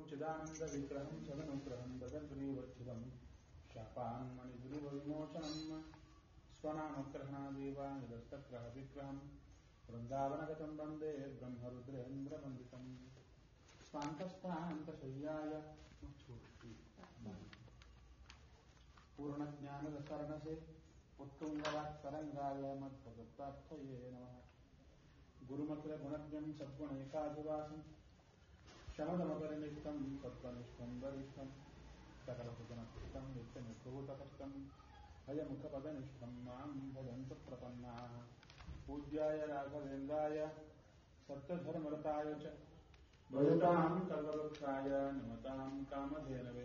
सच्चिदानन्दविग्रहम् सदनुग्रहम् ददग्रीवच्छिदम् शापान्मणिग्रीवविमोचनम् स्वनामग्रहणादेवानिदस्तग्रहविग्रहम् वृन्दावनगतम् वन्दे ब्रह्मरुद्रेन्द्रवन्दितम् स्वान्तस्थान्तशय्याय पूर्णज्ञानरसरणसे उत्तुङ्गवाक्तरङ्गाय मद्भगवत्तार्थये नमः गुरुमत्रगुणज्ञम् सद्गुणैकाधिवासम् शमदमपरिनिष्टम् सत्त्वनिष्ठम् वरिष्ठम् सकलसुजनकृष्टम् नित्यनिष्ठभूतकष्टम् हयमुखपदनिष्ठम् माम् भजन्तु प्रपन्नाः पूज्याय राघवेन्द्राय सत्यधर्मरताय च भजताम् कल्पवृक्षाय नमताम् कामधेनवे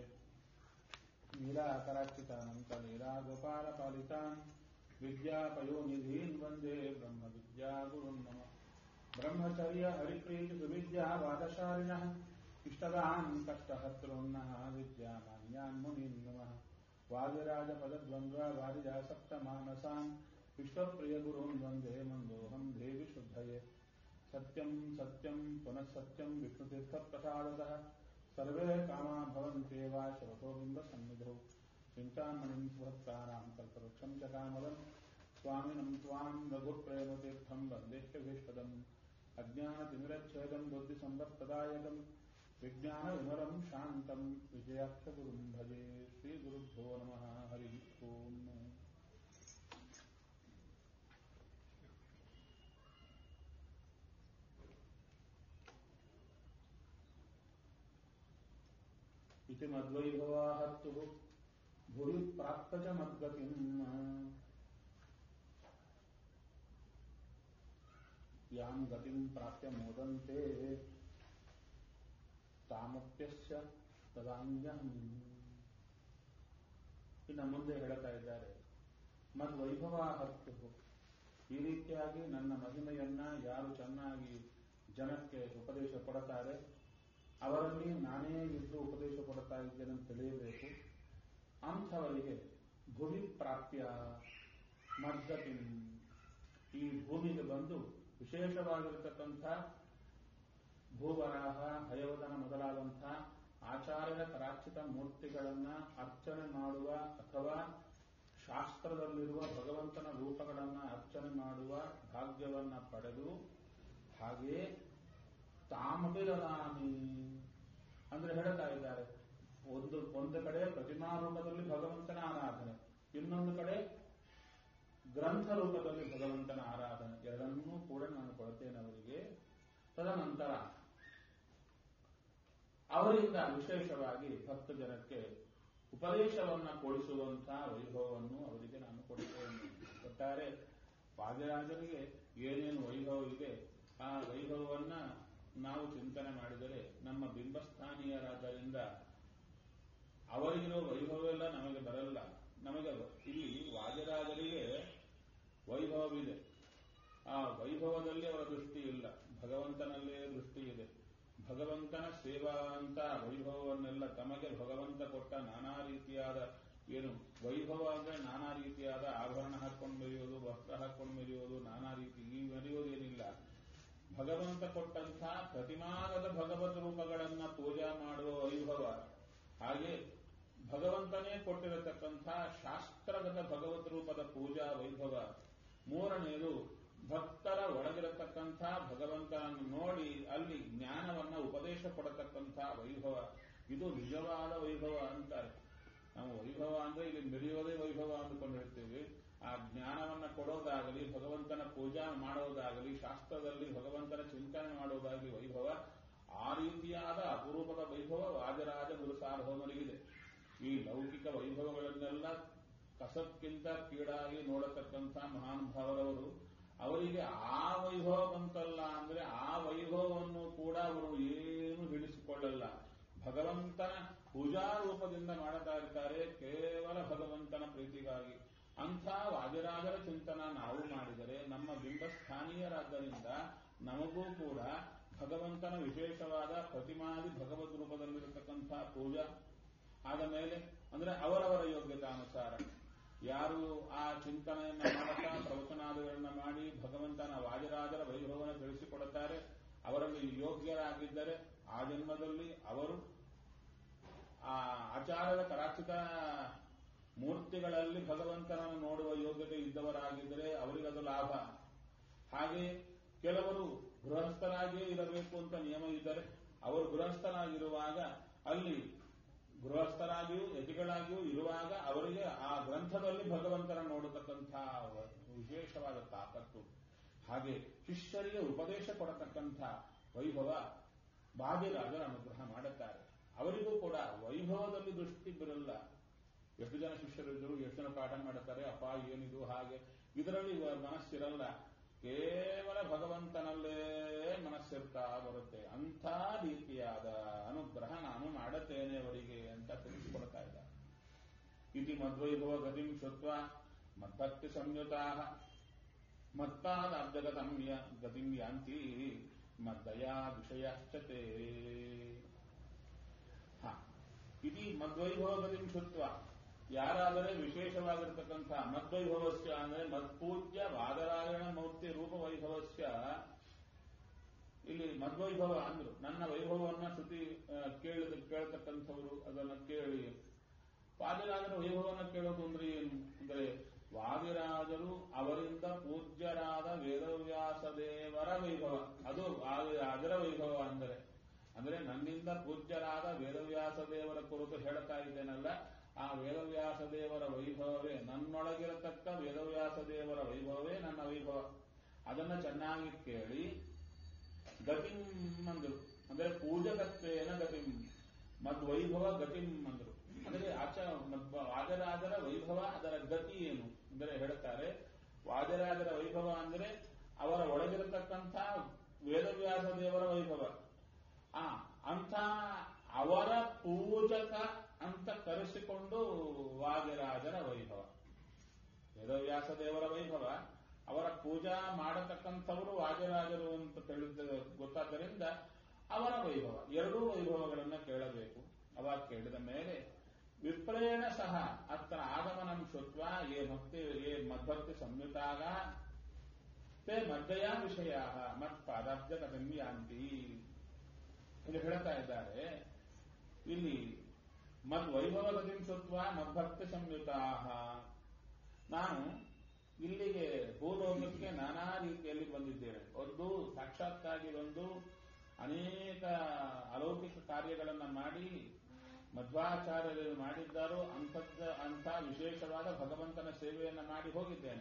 नीलाकरार्चितानन्तलीलागोपालपालितान् विद्यापयोनिधीन् वन्दे ब्रह्मविद्यागुरुन् नमः ब्रह्मचर्य हरिप्रीतिसुविद्या वादशालिनः इष्टदान् कष्टहर्तॄन्नः विद्यामान्यान् मुनीन् नमः वादिराजपदद्वन्द्व वारिजासप्तमानसान् विश्वप्रियगुरून् वन्दे मन्दोऽहम् देवि शुद्धये सत्यम् सत्यम् पुनः सत्यम् विष्णुतीर्थप्रसादतः सर्वे कामा भवन्त्येव शवतो बिम्बसन्निधौ चिन्तामणिम् सुभक्तानाम् कल्पवृक्षम् च कामदम् स्वामिनम् त्वाम् रघुप्रेमतीर्थम् वन्देह्यभीष्पदम् अज्ञानतिमिरच्छेदम् बुद्धिसम्पत्प्रदायकम् विज्ञानविमलम् शान्तम् विजयाक्षगुरुम् भजे श्रीगुरुभ्यो नमः हरिः ओम् इति मद्वैभवाहत्तुः भुवि प्राप्त च मद्गतिम् याम् गतिम् प्राप्य मोदन्ते ತಾಮಪ್ಯಸ್ಯ ತದಾಂಜಂ ಇನ್ನು ಮುಂದೆ ಹೇಳ್ತಾ ಇದ್ದಾರೆ ಮದ್ವೈಭವ ಹತ್ತು ಈ ರೀತಿಯಾಗಿ ನನ್ನ ಮಹಿಮೆಯನ್ನ ಯಾರು ಚೆನ್ನಾಗಿ ಜನಕ್ಕೆ ಉಪದೇಶ ಕೊಡುತ್ತಾರೆ ಅವರಲ್ಲಿ ನಾನೇ ಇದ್ದು ಉಪದೇಶ ಕೊಡುತ್ತಾ ಇದ್ದೇನೆ ತಿಳಿಯಬೇಕು ಅಂಥವರಿಗೆ ಭೂಮಿ ಪ್ರಾಪ್ಯ ಮದ್ಗತಿ ಈ ಭೂಮಿಗೆ ಬಂದು ವಿಶೇಷವಾಗಿರತಕ್ಕಂಥ ಭೂವರಾಹ ಹಯವದನ ಮೊದಲಾದಂಥ ಆಚಾರ್ಯರ ಕರಾಚಿತ ಮೂರ್ತಿಗಳನ್ನ ಅರ್ಚನೆ ಮಾಡುವ ಅಥವಾ ಶಾಸ್ತ್ರದಲ್ಲಿರುವ ಭಗವಂತನ ರೂಪಗಳನ್ನ ಅರ್ಚನೆ ಮಾಡುವ ಭಾಗ್ಯವನ್ನ ಪಡೆದು ಹಾಗೆಯೇ ತಾಮಪಿರದಾಮಿ ಅಂದ್ರೆ ಹೇಳ್ತಾ ಇದ್ದಾರೆ ಒಂದು ಒಂದು ಕಡೆ ಪ್ರತಿಮಾ ರೂಪದಲ್ಲಿ ಭಗವಂತನ ಆರಾಧನೆ ಇನ್ನೊಂದು ಕಡೆ ಗ್ರಂಥ ರೂಪದಲ್ಲಿ ಭಗವಂತನ ಆರಾಧನೆ ಎರಡನ್ನೂ ಕೂಡ ನಾನು ಕೊಡ್ತೇನೆ ಅವರಿಗೆ ತದನಂತರ ಅವರಿಂದ ವಿಶೇಷವಾಗಿ ಭಕ್ತ ಜನಕ್ಕೆ ಉಪದೇಶವನ್ನ ಕೊಡಿಸುವಂತಹ ವೈಭವವನ್ನು ಅವರಿಗೆ ನಾನು ಕೊಡುತ್ತೇನೆ ಒಟ್ಟಾರೆ ವಾದಿರಾಜರಿಗೆ ಏನೇನು ವೈಭವ ಇದೆ ಆ ವೈಭವವನ್ನ ನಾವು ಚಿಂತನೆ ಮಾಡಿದರೆ ನಮ್ಮ ಬಿಂಬಸ್ಥಾನೀಯರಾದ್ದರಿಂದ ಅವರಿಗಿರೋ ವೈಭವವೆಲ್ಲ ನಮಗೆ ಬರಲ್ಲ ನಮಗೆ ಇಲ್ಲಿ ವಾದಿರಾಜರಿಗೆ ವೈಭವವಿದೆ ಆ ವೈಭವದಲ್ಲಿ ಅವರ ದೃಷ್ಟಿ ಇಲ್ಲ ಭಗವಂತನಲ್ಲೇ ದೃಷ್ಟಿ ಇದೆ ಭಗವಂತನ ಸೇವಾ ಅಂತ ವೈಭವವನ್ನೆಲ್ಲ ತಮಗೆ ಭಗವಂತ ಕೊಟ್ಟ ನಾನಾ ರೀತಿಯಾದ ಏನು ವೈಭವ ಅಂದ್ರೆ ನಾನಾ ರೀತಿಯಾದ ಆಭರಣ ಹಾಕೊಂಡು ಮೆರೆಯೋದು ವಸ್ತ್ರ ಹಾಕೊಂಡು ಮೆರೆಯೋದು ನಾನಾ ರೀತಿ ಈ ಮೆರೆಯೋದೇನಿಲ್ಲ ಭಗವಂತ ಕೊಟ್ಟಂಥ ಪ್ರತಿಮಾನದ ಭಗವತ್ ರೂಪಗಳನ್ನ ಪೂಜಾ ಮಾಡುವ ವೈಭವ ಹಾಗೆ ಭಗವಂತನೇ ಕೊಟ್ಟಿರತಕ್ಕಂಥ ಶಾಸ್ತ್ರಗತ ಭಗವತ್ ರೂಪದ ಪೂಜಾ ವೈಭವ ಮೂರನೆಯದು ಭಕ್ತರ ಒಳಗಿರತಕ್ಕಂಥ ಭಗವಂತನನ್ನು ನೋಡಿ ಅಲ್ಲಿ ಜ್ಞಾನವನ್ನ ಉಪದೇಶ ಕೊಡತಕ್ಕಂಥ ವೈಭವ ಇದು ನಿಜವಾದ ವೈಭವ ಅಂತಾರೆ ನಾವು ವೈಭವ ಅಂದ್ರೆ ಇಲ್ಲಿ ಮೆರೆಯೋದೇ ವೈಭವ ಅಂದುಕೊಂಡಿರ್ತೀವಿ ಆ ಜ್ಞಾನವನ್ನ ಕೊಡೋದಾಗಲಿ ಭಗವಂತನ ಪೂಜಾ ಮಾಡೋದಾಗಲಿ ಶಾಸ್ತ್ರದಲ್ಲಿ ಭಗವಂತನ ಚಿಂತನೆ ಮಾಡೋದಾಗಲಿ ವೈಭವ ಆ ರೀತಿಯಾದ ಅಪರೂಪದ ವೈಭವ ವಾಜರಾಜ ಗುರುಸಾರ್ವಮರಿಗಿದೆ ಈ ಲೌಕಿಕ ವೈಭವಗಳನ್ನೆಲ್ಲ ಕಸಕ್ಕಿಂತ ಕೀಡಾಗಿ ನೋಡತಕ್ಕಂಥ ಮಹಾನುಭಾವರವರು ಅವರಿಗೆ ಆ ವೈಭವ ಬಂತಲ್ಲ ಅಂದ್ರೆ ಆ ವೈಭವವನ್ನು ಕೂಡ ಅವರು ಏನು ಹಿಡಿಸಿಕೊಳ್ಳಲ್ಲ ಭಗವಂತನ ಪೂಜಾ ರೂಪದಿಂದ ಮಾಡುತ್ತಾ ಇರ್ತಾರೆ ಕೇವಲ ಭಗವಂತನ ಪ್ರೀತಿಗಾಗಿ ಅಂಥ ವಾದಿರಾಜರ ಚಿಂತನ ನಾವು ಮಾಡಿದರೆ ನಮ್ಮ ಬಿಂಬಸ್ಥಾನೀಯರಾದ್ದರಿಂದ ನಮಗೂ ಕೂಡ ಭಗವಂತನ ವಿಶೇಷವಾದ ಪ್ರತಿಮಾದಿ ಭಗವದ್ ರೂಪದಲ್ಲಿರತಕ್ಕಂಥ ಪೂಜಾ ಆದ ಮೇಲೆ ಅಂದ್ರೆ ಅವರವರ ಯೋಗ್ಯತಾನುಸಾರ ಯಾರು ಆ ಚಿಂತನೆಯನ್ನ ಮಾಡುತ್ತಾ ಪ್ರವಚನಾದಿಗಳನ್ನ ಮಾಡಿ ಭಗವಂತನ ವಾಜರಾಜರ ವೈಭವವನ್ನು ತಿಳಿಸಿಕೊಡುತ್ತಾರೆ ಅವರಲ್ಲಿ ಯೋಗ್ಯರಾಗಿದ್ದರೆ ಆ ಜನ್ಮದಲ್ಲಿ ಅವರು ಬೇಕಾದ ಕರಾಚಿತ ಮೂರ್ತಿಗಳಲ್ಲಿ ಭಗವಂತನನ್ನು ನೋಡುವ ಯೋಗ್ಯತೆ ಇದ್ದವರಾಗಿದ್ದರೆ ಅವರಿಗದು ಲಾಭ ಹಾಗೆ ಕೆಲವರು ಗೃಹಸ್ಥರಾಗಿಯೇ ಇರಬೇಕು ಅಂತ ನಿಯಮ ಇದ್ದರೆ ಅವರು ಗೃಹಸ್ಥರಾಗಿರುವಾಗ ಅಲ್ಲಿ ಗೃಹಸ್ಥರಾಗಿಯೂ ಯತಿಗಳಾಗಿಯೂ ಇರುವಾಗ ಅವರಿಗೆ ಆ ಗ್ರಂಥದಲ್ಲಿ ಭಗವಂತನ ನೋಡತಕ್ಕಂಥ ವಿಶೇಷವಾದ ತಾಕತ್ತು ಹಾಗೆ ಶಿಷ್ಯರಿಗೆ ಉಪದೇಶ ಕೊಡತಕ್ಕಂಥ ವೈಭವ ಬಾದಿರಾಜರ ಅನುಗ್ರಹ ಮಾಡುತ್ತಾರೆ ಅವರಿಗೂ ಕೂಡ ವೈಭವದಲ್ಲಿ ದೃಷ್ಟಿ ಬರಲ್ಲ ಎಷ್ಟು ಜನ ಶಿಷ್ಯರಿದ್ದರು ಎಷ್ಟು ಜನ ಪಾಠ ಮಾಡುತ್ತಾರೆ ಅಪ್ಪ ಏನಿದು ಹಾಗೆ ಇದರಲ್ಲಿ ಮನಸ್ಸಿರಲ್ಲ ಕೇವಲ ಭಗವಂತನಲ್ಲೇ ಮನಸ್ಸಿರ್ತಾ ಬರುತ್ತೆ ಅಂಥ ರೀತಿಯಾದ ಅನುಗ್ರಹ ನಾನು ಮಾಡುತ್ತೇನೆ ಅವರಿಗೆ ಅಂತ ತಿಳಿಸಿಕೊಡ್ತಾ ಇದ್ದಾರೆ ಇತಿ ಮದ್ವೈಭವ ಗತಿಂ ಶುತ್ವ ಮದ್ಭಕ್ತಿ ಸಂಯುತಾ ಮತ್ತಾದಾಬ್ಜಗತಂ ಗತಿಂ ಯಾಂತಿ ಮದ್ದಯ ವಿಷಯಶ್ಚತೆ ಹ ಇತಿ ಮದ್ವೈಭವ ಗತಿಂ ಶುತ್ವ ಯಾರಾದರೆ ವಿಶೇಷವಾಗಿರತಕ್ಕಂಥ ಮದ್ವೈಭವಸ್ಯ ಅಂದರೆ ಮತ್ಪೂಜ್ಯ ವಾದರಾಯಣ ಮೌರ್ತಿ ರೂಪ ವೈಭವಸ್ಯ ಇಲ್ಲಿ ಮದ್ವೈಭವ ಅಂದ್ರು ನನ್ನ ವೈಭವವನ್ನ ಶ್ರುತಿ ಕೇಳಿದ ಕೇಳತಕ್ಕಂಥವರು ಅದನ್ನ ಕೇಳಿ ವಾದಿರಾಜರ ವೈಭವನ ಕೇಳೋದು ಅಂದ್ರೆ ಏನು ಅಂದ್ರೆ ವಾದಿರಾಜರು ಅವರಿಂದ ಪೂಜ್ಯರಾದ ವೇದವ್ಯಾಸ ದೇವರ ವೈಭವ ಅದು ವಾದಿರಾಜರ ವೈಭವ ಅಂದರೆ ಅಂದ್ರೆ ನನ್ನಿಂದ ಪೂಜ್ಯರಾದ ವೇದವ್ಯಾಸ ದೇವರ ಕುರಿತು ಹೇಳ್ತಾ ಇದ್ದೇನಲ್ಲ ಆ ವೇದವ್ಯಾಸ ದೇವರ ವೈಭವವೇ ನನ್ನೊಳಗಿರತಕ್ಕ ವೇದವ್ಯಾಸ ದೇವರ ವೈಭವವೇ ನನ್ನ ವೈಭವ ಅದನ್ನ ಚೆನ್ನಾಗಿ ಕೇಳಿ ಗತಿಂ ಅಂದರು ಅಂದ್ರೆ ಪೂಜಕತ್ವೇನ ಗತಿಂ ಮದ್ವೈಭವ ಗತಿಂ ಅಂದರು ಅಂದ್ರೆ ಆಚ ವಾಜರಾಜರ ವೈಭವ ಅದರ ಗತಿ ಏನು ಅಂದರೆ ಹೇಳ್ತಾರೆ ವಾಜರಾಜರ ವೈಭವ ಅಂದರೆ ಅವರ ಒಳಗಿರತಕ್ಕಂಥ ವೇದವ್ಯಾಸ ದೇವರ ವೈಭವ ಆ ಅಂಥ ಅವರ ಪೂಜಕ ಅಂತ ಕರೆಸಿಕೊಂಡು ವಾದಿರಾಜರ ವೈಭವ ವೇದವ್ಯಾಸ ದೇವರ ವೈಭವ ಅವರ ಪೂಜಾ ಮಾಡತಕ್ಕಂಥವರು ವಾದಿರಾಜರು ಅಂತ ತಿಳಿದ ಗೊತ್ತಾದ್ದರಿಂದ ಅವರ ವೈಭವ ಎರಡೂ ವೈಭವಗಳನ್ನು ಕೇಳಬೇಕು ಅವಾಗ ಕೇಳಿದ ಮೇಲೆ ವಿಪ್ರೇಣ ಸಹ ಅತ್ರ ಆಗಮನಂ ಶುತ್ವ ಏ ಭಕ್ತಿ ಏ ಮದ್ಭಕ್ತಿ ಸಂಯುತಾಗ ತೇ ಮದ್ದಯ ವಿಷಯ ಮತ್ ಪಾದಾಬ್ಜ ಕಥಮ್ಯಾಂತಿ ಇಲ್ಲಿ ಹೇಳ್ತಾ ಇದ್ದಾರೆ ಇಲ್ಲಿ ಮದ್ ವೈಭವ ಗತಿಂ ಶುತ್ವ ಮದ್ಭಕ್ತಿ ಸಂಯುತಾ ನಾನು ಇಲ್ಲಿಗೆ ಭೂಲೋಕಕ್ಕೆ ನಾನಾ ರೀತಿಯಲ್ಲಿ ಬಂದಿದ್ದೇನೆ ಒಂದು ಸಾಕ್ಷಾತ್ಕಾಗಿ ಬಂದು ಅನೇಕ ಅಲೌಕಿಕ ಕಾರ್ಯಗಳನ್ನು ಮಾಡಿ ಮಧ್ವಾಚಾರ್ಯರು ಮಾಡಿದ್ದಾರೋ ಅಂಥದ್ದ ಅಂಥ ವಿಶೇಷವಾದ ಭಗವಂತನ ಸೇವೆಯನ್ನು ಮಾಡಿ ಹೋಗಿದ್ದೇನೆ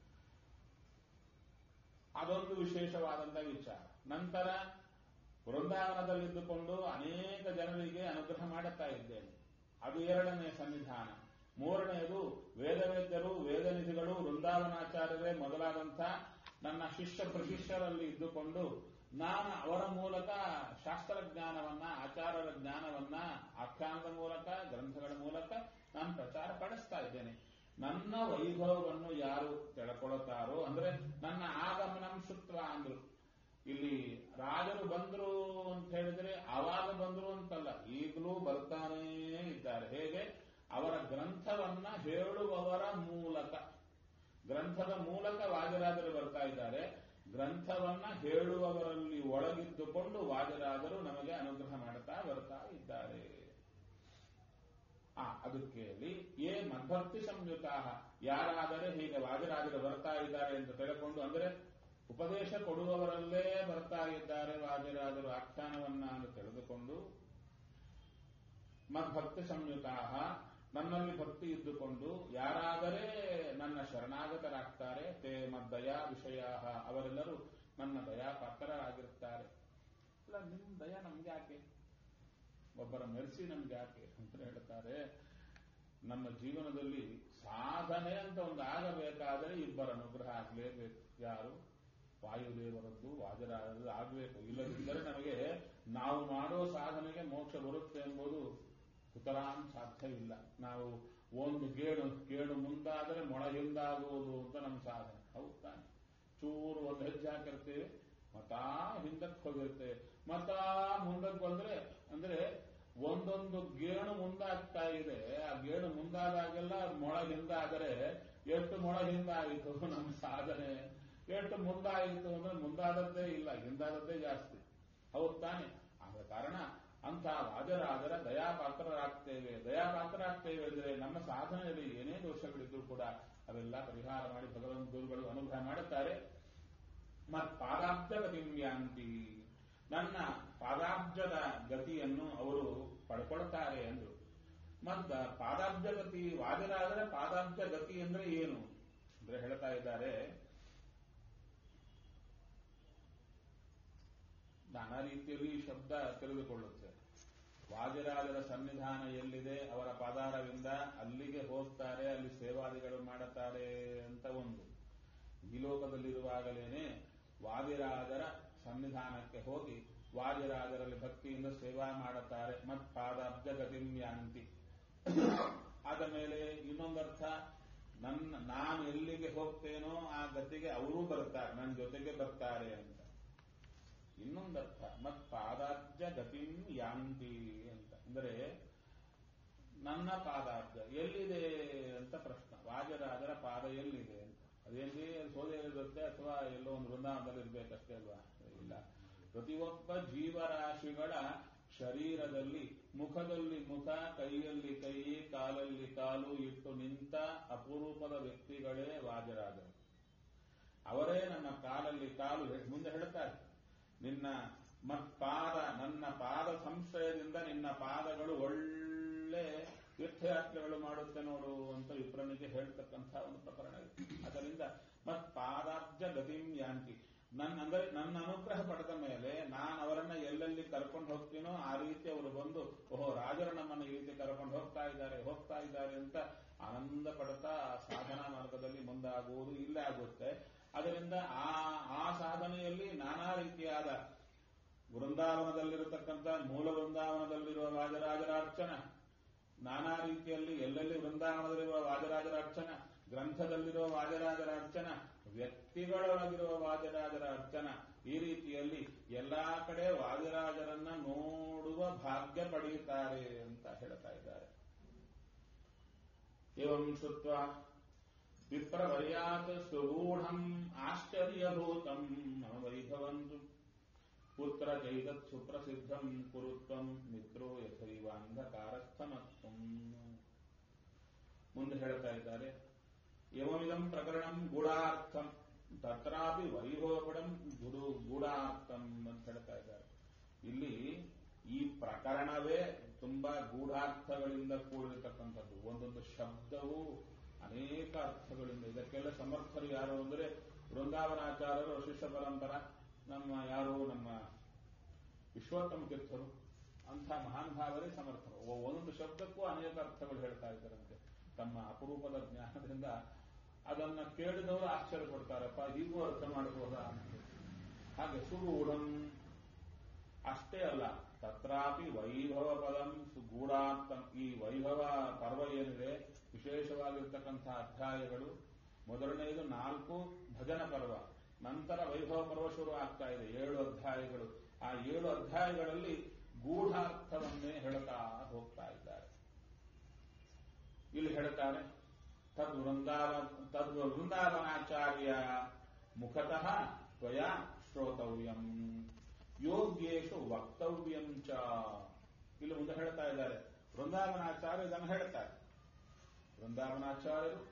ಅದೊಂದು ವಿಶೇಷವಾದಂಥ ವಿಚಾರ ನಂತರ ವೃಂದಾವನದಲ್ಲಿದ್ದುಕೊಂಡು ಅನೇಕ ಜನರಿಗೆ ಅನುಗ್ರಹ ಮಾಡುತ್ತಾ ಇದ್ದೇನೆ ಅದು ಎರಡನೇ ಸನ್ನಿಧಾನ ಮೂರನೆಯದು ವೇದವೇದ್ಯರು ವೇದನಿಧಿಗಳು ವೃಂದಾವನಾಚಾರ್ಯರೇ ಮೊದಲಾದಂಥ ನನ್ನ ಶಿಷ್ಯ ಪ್ರಶಿಷ್ಯರಲ್ಲಿ ಇದ್ದುಕೊಂಡು ನಾನು ಅವರ ಮೂಲಕ ಶಾಸ್ತ್ರ ಜ್ಞಾನವನ್ನ ಆಚಾರರ ಜ್ಞಾನವನ್ನ ಆಖ್ಯಾನದ ಮೂಲಕ ಗ್ರಂಥಗಳ ಮೂಲಕ ನಾನು ಪ್ರಚಾರ ಪಡಿಸ್ತಾ ಇದ್ದೇನೆ ನನ್ನ ವೈಭವವನ್ನು ಯಾರು ತಿಳ್ಕೊಳ್ತಾರೋ ಅಂದ್ರೆ ನನ್ನ ಆಗಮನಂ ಶುತ್ವ ಅಂದ್ರು ಇಲ್ಲಿ ರಾಜರು ಬಂದ್ರು ಅಂತ ಹೇಳಿದ್ರೆ ಆವಾಗ ಬಂದ್ರು ಅಂತಲ್ಲ ಈಗಲೂ ಬರ್ತಾನೇ ಇದ್ದಾರೆ ಹೇಗೆ ಅವರ ಗ್ರಂಥವನ್ನ ಹೇಳುವವರ ಮೂಲಕ ಗ್ರಂಥದ ಮೂಲಕ ವಾಜರಾಜರು ಬರ್ತಾ ಇದ್ದಾರೆ ಗ್ರಂಥವನ್ನ ಹೇಳುವವರಲ್ಲಿ ಒಳಗಿದ್ದುಕೊಂಡು ವಾಜರಾಜರು ನಮಗೆ ಅನುಗ್ರಹ ಮಾಡ್ತಾ ಬರ್ತಾ ಇದ್ದಾರೆ ಆ ಅದು ಕೇಳಿ ಏ ಮದ್ಭಕ್ತಿ ಸಂಯುತ ಯಾರಾದರೆ ಹೀಗೆ ವಾಜರಾಜರು ಬರ್ತಾ ಇದ್ದಾರೆ ಅಂತ ತಿಳ್ಕೊಂಡು ಅಂದ್ರೆ ಉಪದೇಶ ಕೊಡುವವರಲ್ಲೇ ಬರ್ತಾ ಇದ್ದಾರೆ ವಾಜರಾಜರು ಆಖ್ಯಾನವನ್ನ ಅಂತ ತಿಳಿದುಕೊಂಡು ಮದ್ಭಕ್ತಿ ಸಂಯುತ ನನ್ನಲ್ಲಿ ಭಕ್ತಿ ಇದ್ದುಕೊಂಡು ಯಾರಾದರೆ ನನ್ನ ಶರಣಾಗತರಾಗ್ತಾರೆ ತೇ ಮದ್ದಯ ವಿಷಯ ಅವರೆಲ್ಲರೂ ನನ್ನ ದಯಾ ಪಾತ್ರರಾಗಿರುತ್ತಾರೆ ಅಲ್ಲ ನಿಮ್ ದಯ ನಮ್ಗೆ ಯಾಕೆ ಒಬ್ಬರ ಮೆರೆಸಿ ನಮ್ಗೆ ಯಾಕೆ ಅಂತ ಹೇಳ್ತಾರೆ ನಮ್ಮ ಜೀವನದಲ್ಲಿ ಸಾಧನೆ ಅಂತ ಒಂದು ಆಗಬೇಕಾದರೆ ಇಬ್ಬರ ಅನುಗ್ರಹ ಆಗಲೇಬೇಕು ಯಾರು ವಾಯುದೇವರದ್ದು ವಾಜರಾಜರದ್ದು ಆಗಬೇಕು ಇಲ್ಲದಿದ್ದರೆ ನಮಗೆ ನಾವು ಮಾಡೋ ಸಾಧನೆಗೆ ಮೋಕ್ಷ ಬರುತ್ತೆ ಎಂಬುದು ಸುತರಾಂ ಸಾಧ್ಯವಿಲ್ಲ ನಾವು ಒಂದು ಗೇಣು ಗೇಣು ಮುಂದಾದರೆ ಮೊಳ ಹಿಂದಾಗುವುದು ಅಂತ ನಮ್ಮ ಸಾಧನೆ ಹೌದು ತಾನೆ ಚೂರು ಒಂದು ಹೆಜ್ಜೆ ಹಾಕಿರ್ತೇವೆ ಮತಾ ಹಿಂದಕ್ಕೆ ಹೋಗಿರ್ತೇವೆ ಮತಾ ಮುಂದಕ್ಕೆ ಬಂದ್ರೆ ಅಂದ್ರೆ ಒಂದೊಂದು ಗೇಣು ಮುಂದಾಗ್ತಾ ಇದೆ ಆ ಗೇಣು ಮುಂದಾದಾಗೆಲ್ಲ ಮೊಳ ಹಿಂದಾದರೆ ಎಷ್ಟು ಮೊಳ ಹಿಂದಾಯಿತು ನಮ್ಮ ಸಾಧನೆ ಎಷ್ಟು ಮುಂದಾಯಿತು ಅಂದ್ರೆ ಮುಂದಾದದ್ದೇ ಇಲ್ಲ ಹಿಂದಾದದ್ದೇ ಜಾಸ್ತಿ ಹೌದು ತಾನೆ ಆದ ಕಾರಣ ಅಂತ ರಾಜರಾಜರ ದಯಾಪಾತ್ರರಾಗ್ತೇವೆ ದಯಾಪಾತ್ರರಾಗ್ತೇವೆ ಅಂದರೆ ನಮ್ಮ ಸಾಧನೆಯಲ್ಲಿ ಏನೇ ದೋಷಗಳಿದ್ರೂ ಕೂಡ ಅವೆಲ್ಲ ಪರಿಹಾರ ಮಾಡಿ ಭಗವಂತ ಗುರುಗಳು ಅನುಗ್ರಹ ಮಾಡುತ್ತಾರೆ ಮತ್ ಪಾದಾಬ್ಜ ಗತಿಮ್ಯಾಂತಿ ನನ್ನ ಪಾದಾಬ್ಜದ ಗತಿಯನ್ನು ಅವರು ಪಡ್ಕೊಳ್ತಾರೆ ಎಂದು ಮತ್ತ ಪಾದಾಬ್ಜ ಗತಿ ವಾಜರಾದರೆ ಪಾದಾಬ್ಜ ಗತಿ ಅಂದ್ರೆ ಏನು ಅಂದ್ರೆ ಹೇಳ್ತಾ ಇದ್ದಾರೆ ನಾನಾ ರೀತಿಯಲ್ಲಿ ಈ ಶಬ್ದ ತಿಳಿದುಕೊಳ್ಳುತ್ತೆ ವಾಜರಾಜರ ಸನ್ನಿಧಾನ ಎಲ್ಲಿದೆ ಅವರ ಪಾದಾರವಿಂದ ಅಲ್ಲಿಗೆ ಹೋಗ್ತಾರೆ ಅಲ್ಲಿ ಸೇವಾದಿಗಳು ಮಾಡುತ್ತಾರೆ ಅಂತ ಒಂದು ಈ ಲೋಕದಲ್ಲಿರುವಾಗಲೇನೆ ವಾದಿರಾಜರ ಸನ್ನಿಧಾನಕ್ಕೆ ಹೋಗಿ ವಾದಿರಾಜರಲ್ಲಿ ಭಕ್ತಿಯಿಂದ ಸೇವಾ ಮಾಡುತ್ತಾರೆ ಮತ್ ಪಾದಾಬ್ಜ ಗತಿಮ್ಯಾಂತಿ ಆದ ಮೇಲೆ ಇನ್ನೊಂದರ್ಥ ನನ್ನ ನಾನು ಎಲ್ಲಿಗೆ ಹೋಗ್ತೇನೋ ಆ ಗತಿಗೆ ಅವರೂ ಬರ್ತಾರೆ ನನ್ನ ಜೊತೆಗೆ ಬರ್ತಾರೆ ಅಂತ ಇನ್ನೊಂದರ್ಥ ಮತ್ ಪಾದಾಬ್ಜ ಗತಿಂ ಯಾಂತಿ ಅಂತ ಅಂದ್ರೆ ನನ್ನ ಪಾದಾಬ್ಜ ಎಲ್ಲಿದೆ ಅಂತ ಪ್ರಶ್ನೆ ವಾಜರಾಜರ ಪಾದ ಎಲ್ಲಿದೆ ಅಂತ ಅದೇನ್ರಿ ಸೋದೆ ಇರುತ್ತೆ ಅಥವಾ ಎಲ್ಲೋ ಒಂದು ವೃಂದಾವನದಲ್ಲಿ ಇರ್ಬೇಕಷ್ಟೇ ಅಲ್ವಾ ಇಲ್ಲ ಪ್ರತಿಯೊಬ್ಬ ಜೀವರಾಶಿಗಳ ಶರೀರದಲ್ಲಿ ಮುಖದಲ್ಲಿ ಮುಖ ಕೈಯಲ್ಲಿ ಕೈ ಕಾಲಲ್ಲಿ ಕಾಲು ಇಟ್ಟು ನಿಂತ ಅಪರೂಪದ ವ್ಯಕ್ತಿಗಳೇ ವಾಜರಾಜರು ಅವರೇ ನನ್ನ ಕಾಲಲ್ಲಿ ಕಾಲು ಮುಂದೆ ಹೇಳ್ತಾರೆ ನಿನ್ನ ಪಾದ ನನ್ನ ಪಾದ ಸಂಶಯದಿಂದ ನಿನ್ನ ಪಾದಗಳು ಒಳ್ಳೆ ತೀರ್ಥಯಾತ್ರೆಗಳು ಮಾಡುತ್ತೆ ನೋಡು ಅಂತ ವಿಪ್ರನಿಗೆ ಹೇಳ್ತಕ್ಕಂಥ ಒಂದು ಪ್ರಕರಣ ಇದೆ ಅದರಿಂದ ಮತ್ ಪಾದಾಬ್ಜ ಗತಿಂ ಯಾಂತಿ ನನ್ನ ಅಂದ್ರೆ ನನ್ನ ಅನುಗ್ರಹ ಪಡೆದ ಮೇಲೆ ನಾನು ಅವರನ್ನ ಎಲ್ಲೆಲ್ಲಿ ಕರ್ಕೊಂಡು ಹೋಗ್ತೀನೋ ಆ ರೀತಿ ಅವರು ಬಂದು ಓಹೋ ರಾಜರು ನಮ್ಮನ್ನು ಈ ರೀತಿ ಕರ್ಕೊಂಡು ಹೋಗ್ತಾ ಇದ್ದಾರೆ ಹೋಗ್ತಾ ಇದ್ದಾರೆ ಅಂತ ಆನಂದ ಪಡ್ತಾ ಸಾಧನಾ ಮಾರ್ಗದಲ್ಲಿ ಮುಂದಾಗುವುದು ಇಲ್ಲೇ ಆಗುತ್ತೆ ಅದರಿಂದ ಆ ಆ ಸಾಧನೆಯಲ್ಲಿ ನಾನಾ ರೀತಿಯಾದ ವೃಂದಾವನದಲ್ಲಿರತಕ್ಕಂಥ ಮೂಲ ವೃಂದಾವನದಲ್ಲಿರುವ ರಾಜರಾಜರ ಅರ್ಚನ ನಾನಾ ರೀತಿಯಲ್ಲಿ ಎಲ್ಲೆಲ್ಲಿ ವೃಂದಾವನದಲ್ಲಿರುವ ವಾಜರಾಜರ ಅರ್ಚನ ಗ್ರಂಥದಲ್ಲಿರುವ ವಾಜರಾಜರ ಅರ್ಚನ ವ್ಯಕ್ತಿಗಳೊಳಗಿರುವ ವಾಜರಾಜರ ಅರ್ಚನ ಈ ರೀತಿಯಲ್ಲಿ ಎಲ್ಲಾ ಕಡೆ ವಾಜರಾಜರನ್ನ ನೋಡುವ ಭಾಗ್ಯ ಪಡೆಯುತ್ತಾರೆ ಅಂತ ಹೇಳ್ತಾ ಇದ್ದಾರೆ ಏವಂ ಶುತ್ವ ವಿಪ್ರವರ್ಯಾತ್ ಸುಗೂಢಂ ಆಶ್ಚರ್ಯಭೂತಂ ಮಮ ವೈಭವಂತು ಪುತ್ರ ಚೈತತ್ ಸುಪ್ರಸಿದ್ಧಂ ಕುರುತ್ವಂ ಮಿತ್ರೋ ಯಥೈವ ಅಂಧಕಾರಸ್ಥಮತ್ವಂ ಮುಂದೆ ಹೇಳ್ತಾ ಇದ್ದಾರೆ ಯಮಮಿದಂ ಪ್ರಕರಣಂ ಗೂಢಾರ್ಥಂ ತತ್ರಾಪಿ ವೈಭವಪಡಂ ಗುಡು ಗೂಢಾರ್ಥಂ ಅಂತ ಹೇಳ್ತಾ ಇದ್ದಾರೆ ಇಲ್ಲಿ ಈ ಪ್ರಕರಣವೇ ತುಂಬಾ ಗೂಢಾರ್ಥಗಳಿಂದ ಕೂಡಿರತಕ್ಕಂಥದ್ದು ಒಂದೊಂದು ಶಬ್ದವು ಅನೇಕ ಅರ್ಥಗಳಿಂದ ಇದಕ್ಕೆಲ್ಲ ಸಮರ್ಥರು ಯಾರು ಅಂದರೆ ವೃಂದಾವನಾಚಾರ್ಯರು ಶಿಷ್ಯ ಪರಂಪರ ನಮ್ಮ ಯಾರು ನಮ್ಮ ವಿಶ್ವೋತ್ತಮ ತೀರ್ಥರು ಅಂಥ ಮಹಾನುಭಾವರೇ ಸಮರ್ಥರು ಒಂದೊಂದು ಶಬ್ದಕ್ಕೂ ಅನೇಕ ಅರ್ಥಗಳು ಹೇಳ್ತಾ ಇದ್ದಾರಂತೆ ತಮ್ಮ ಅಪರೂಪದ ಜ್ಞಾನದಿಂದ ಅದನ್ನ ಕೇಳಿದವರು ಆಶ್ಚರ್ಯ ಪಡ್ತಾರಪ್ಪ ಹೀಗೂ ಅರ್ಥ ಮಾಡಬಹುದಾ ಹಾಗೆ ಸುಗೂಢಂ ಅಷ್ಟೇ ಅಲ್ಲ ತತ್ರಾಪಿ ವೈಭವ ಪದಂ ಸುಗೂಢಾರ್ಥಂ ಈ ವೈಭವ ಪರ್ವ ಏನಿದೆ ವಿಶೇಷವಾಗಿರ್ತಕ್ಕಂಥ ಅಧ್ಯಾಯಗಳು ಮೊದಲನೆಯದು ನಾಲ್ಕು ಭಜನ ಪರ್ವ ನಂತರ ವೈಭವ ಪರ್ವ ಶುರು ಆಗ್ತಾ ಇದೆ ಏಳು ಅಧ್ಯಾಯಗಳು ಆ ಏಳು ಅಧ್ಯಾಯಗಳಲ್ಲಿ ಗೂಢಾರ್ಥವನ್ನೇ ಹೇಳ್ತಾ ಹೋಗ್ತಾ ಇದ್ದಾರೆ ಇಲ್ಲಿ ಹೇಳ್ತಾರೆ ತದ್ ವೃಂದಾವ ತದ್ ವೃಂದಾವನಾಚಾರ್ಯ ಮುಖತಃ ತ್ವಯ ಶ್ರೋತವ್ಯಂ ಯೋಗ್ಯೇಶು ವಕ್ತವ್ಯಂ ಚ ಇಲ್ಲಿ ಮುಂದೆ ಹೇಳ್ತಾ ಇದ್ದಾರೆ ವೃಂದಾವನಾಚಾರ್ಯ ಇದನ್ನು ಹೇಳ್ತಾರೆ ವೃಂದಾವನಾಚಾರ್ಯರು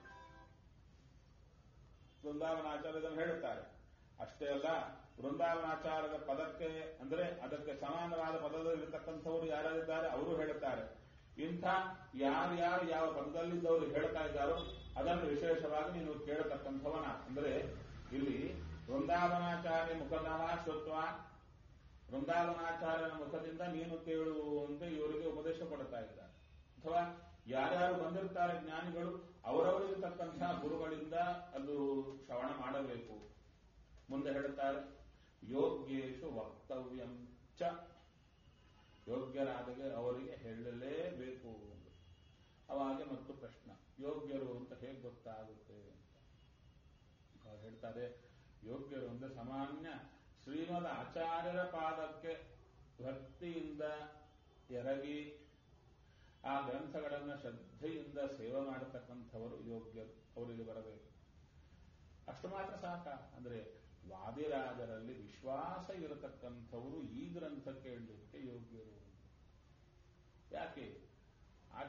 ವೃಂದಾವನಾಚಾರ್ಯ ಇದನ್ನು ಹೇಳುತ್ತಾರೆ ಅಷ್ಟೇ ಅಲ್ಲ ವೃಂದಾವನಾಚಾರ್ಯದ ಪದಕ್ಕೆ ಅಂದ್ರೆ ಅದಕ್ಕೆ ಸಮಾನವಾದ ಪದದಲ್ಲಿರ್ತಕ್ಕಂಥವರು ಯಾರ್ಯಾರಿದ್ದಾರೆ ಅವರು ಹೇಳುತ್ತಾರೆ ಇಂಥ ಯಾರ್ಯಾರು ಯಾವ ಪದದಲ್ಲಿದ್ದವರು ಹೇಳ್ತಾ ಇದ್ದಾರೋ ಅದನ್ನು ವಿಶೇಷವಾಗಿ ನೀನು ಕೇಳತಕ್ಕಂಥವನ ಅಂದ್ರೆ ಇಲ್ಲಿ ವೃಂದಾವನಾಚಾರ್ಯ ಮುಖದಃ ಶ್ರುತ್ವ ವೃಂದಾವನಾಚಾರ್ಯನ ಮುಖದಿಂದ ನೀನು ಕೇಳು ಅಂತ ಇವರಿಗೆ ಉಪದೇಶ ಕೊಡ್ತಾ ಇದ್ದಾರೆ ಅಥವಾ ಯಾರ್ಯಾರು ಬಂದಿರ್ತಾರೆ ಜ್ಞಾನಿಗಳು ಅವರವರಿಗೆ ತಕ್ಕಂತಹ ಗುರುಗಳಿಂದ ಅದು ಶ್ರವಣ ಮಾಡಬೇಕು ಮುಂದೆ ಹೇಳುತ್ತಾರೆ ಯೋಗ್ಯೇಶು ವಕ್ತವ್ಯಂ ಚ ಯೋಗ್ಯರಾದರೆ ಅವರಿಗೆ ಹೇಳಲೇಬೇಕು ಅವಾಗ ಮತ್ತು ಪ್ರಶ್ನ ಯೋಗ್ಯರು ಅಂತ ಹೇಗೆ ಗೊತ್ತಾಗುತ್ತೆ ಅಂತ ಅವ್ರು ಹೇಳ್ತಾರೆ ಯೋಗ್ಯರು ಅಂದ್ರೆ ಸಾಮಾನ್ಯ ಶ್ರೀಮದ ಆಚಾರ್ಯರ ಪಾದಕ್ಕೆ ಭಕ್ತಿಯಿಂದ ಎರಗಿ ಆ ಗ್ರಂಥಗಳನ್ನು ಶ್ರದ್ಧೆಯಿಂದ ಸೇವೆ ಮಾಡತಕ್ಕಂಥವರು ಯೋಗ್ಯರು ಅವರಿಗೆ ಬರಬೇಕು ಅಷ್ಟು ಮಾತ್ರ ಸಾಕ ಅಂದ್ರೆ ವಾದಿರಾಜರಲ್ಲಿ ವಿಶ್ವಾಸ ಇರತಕ್ಕಂಥವರು ಈ ಗ್ರಂಥ ಕೇಳಲಿಕ್ಕೆ ಯೋಗ್ಯರು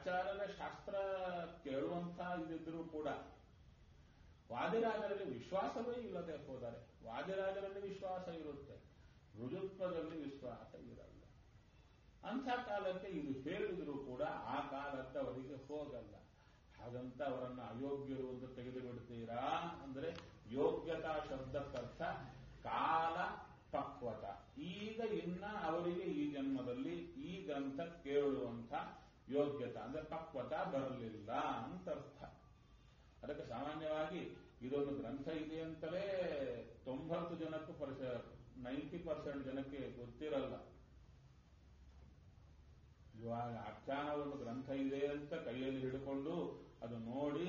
ಆಚಾರ್ಯರ ಶಾಸ್ತ್ರ ಕೇಳುವಂತ ಇದಿದ್ರು ಕೂಡ ವಾದಿರಾಜರಲ್ಲಿ ವಿಶ್ವಾಸವೇ ಇಲ್ಲದೆ ಹೋದರೆ ವಾದಿರಾಜರಲ್ಲಿ ವಿಶ್ವಾಸ ಇರುತ್ತೆ ರುಜುತ್ವದಲ್ಲಿ ವಿಶ್ವಾಸ ಇರಲ್ಲ ಅಂಥ ಕಾಲಕ್ಕೆ ಇದು ಹೇಳಿದ್ರು ಕೂಡ ಆ ಕಾಲಕ್ಕೆ ಅವರಿಗೆ ಹೋಗಲ್ಲ ಹಾಗಂತ ಅವರನ್ನ ಅಯೋಗ್ಯರು ಅಂತ ತೆಗೆದು ಬಿಡ್ತೀರಾ ಅಂದ್ರೆ ಯೋಗ್ಯತಾ ಶಬ್ದಕ್ಕರ್ಥ ಕಾಲ ಪಕ್ವತ ಈಗ ಇನ್ನ ಅವರಿಗೆ ಈ ಜನ್ಮದಲ್ಲಿ ಈ ಗ್ರಂಥ ಕೇಳುವಂತ ಯೋಗ್ಯತಾ ಅಂದ್ರೆ ಪಕ್ವತ ಬರಲಿಲ್ಲ ಅಂತ ಅರ್ಥ ಅದಕ್ಕೆ ಸಾಮಾನ್ಯವಾಗಿ ಇದೊಂದು ಗ್ರಂಥ ಇದೆ ಅಂತಲೇ ತೊಂಬತ್ತು ಜನಕ್ಕೂ ಪರ್ಸ ನೈಂಟಿ ಪರ್ಸೆಂಟ್ ಜನಕ್ಕೆ ಗೊತ್ತಿರಲ್ಲ ಇವಾಗ ಆಖ್ಯಾನ ಒಂದು ಗ್ರಂಥ ಇದೆ ಅಂತ ಕೈಯಲ್ಲಿ ಹಿಡ್ಕೊಂಡು ಅದು ನೋಡಿ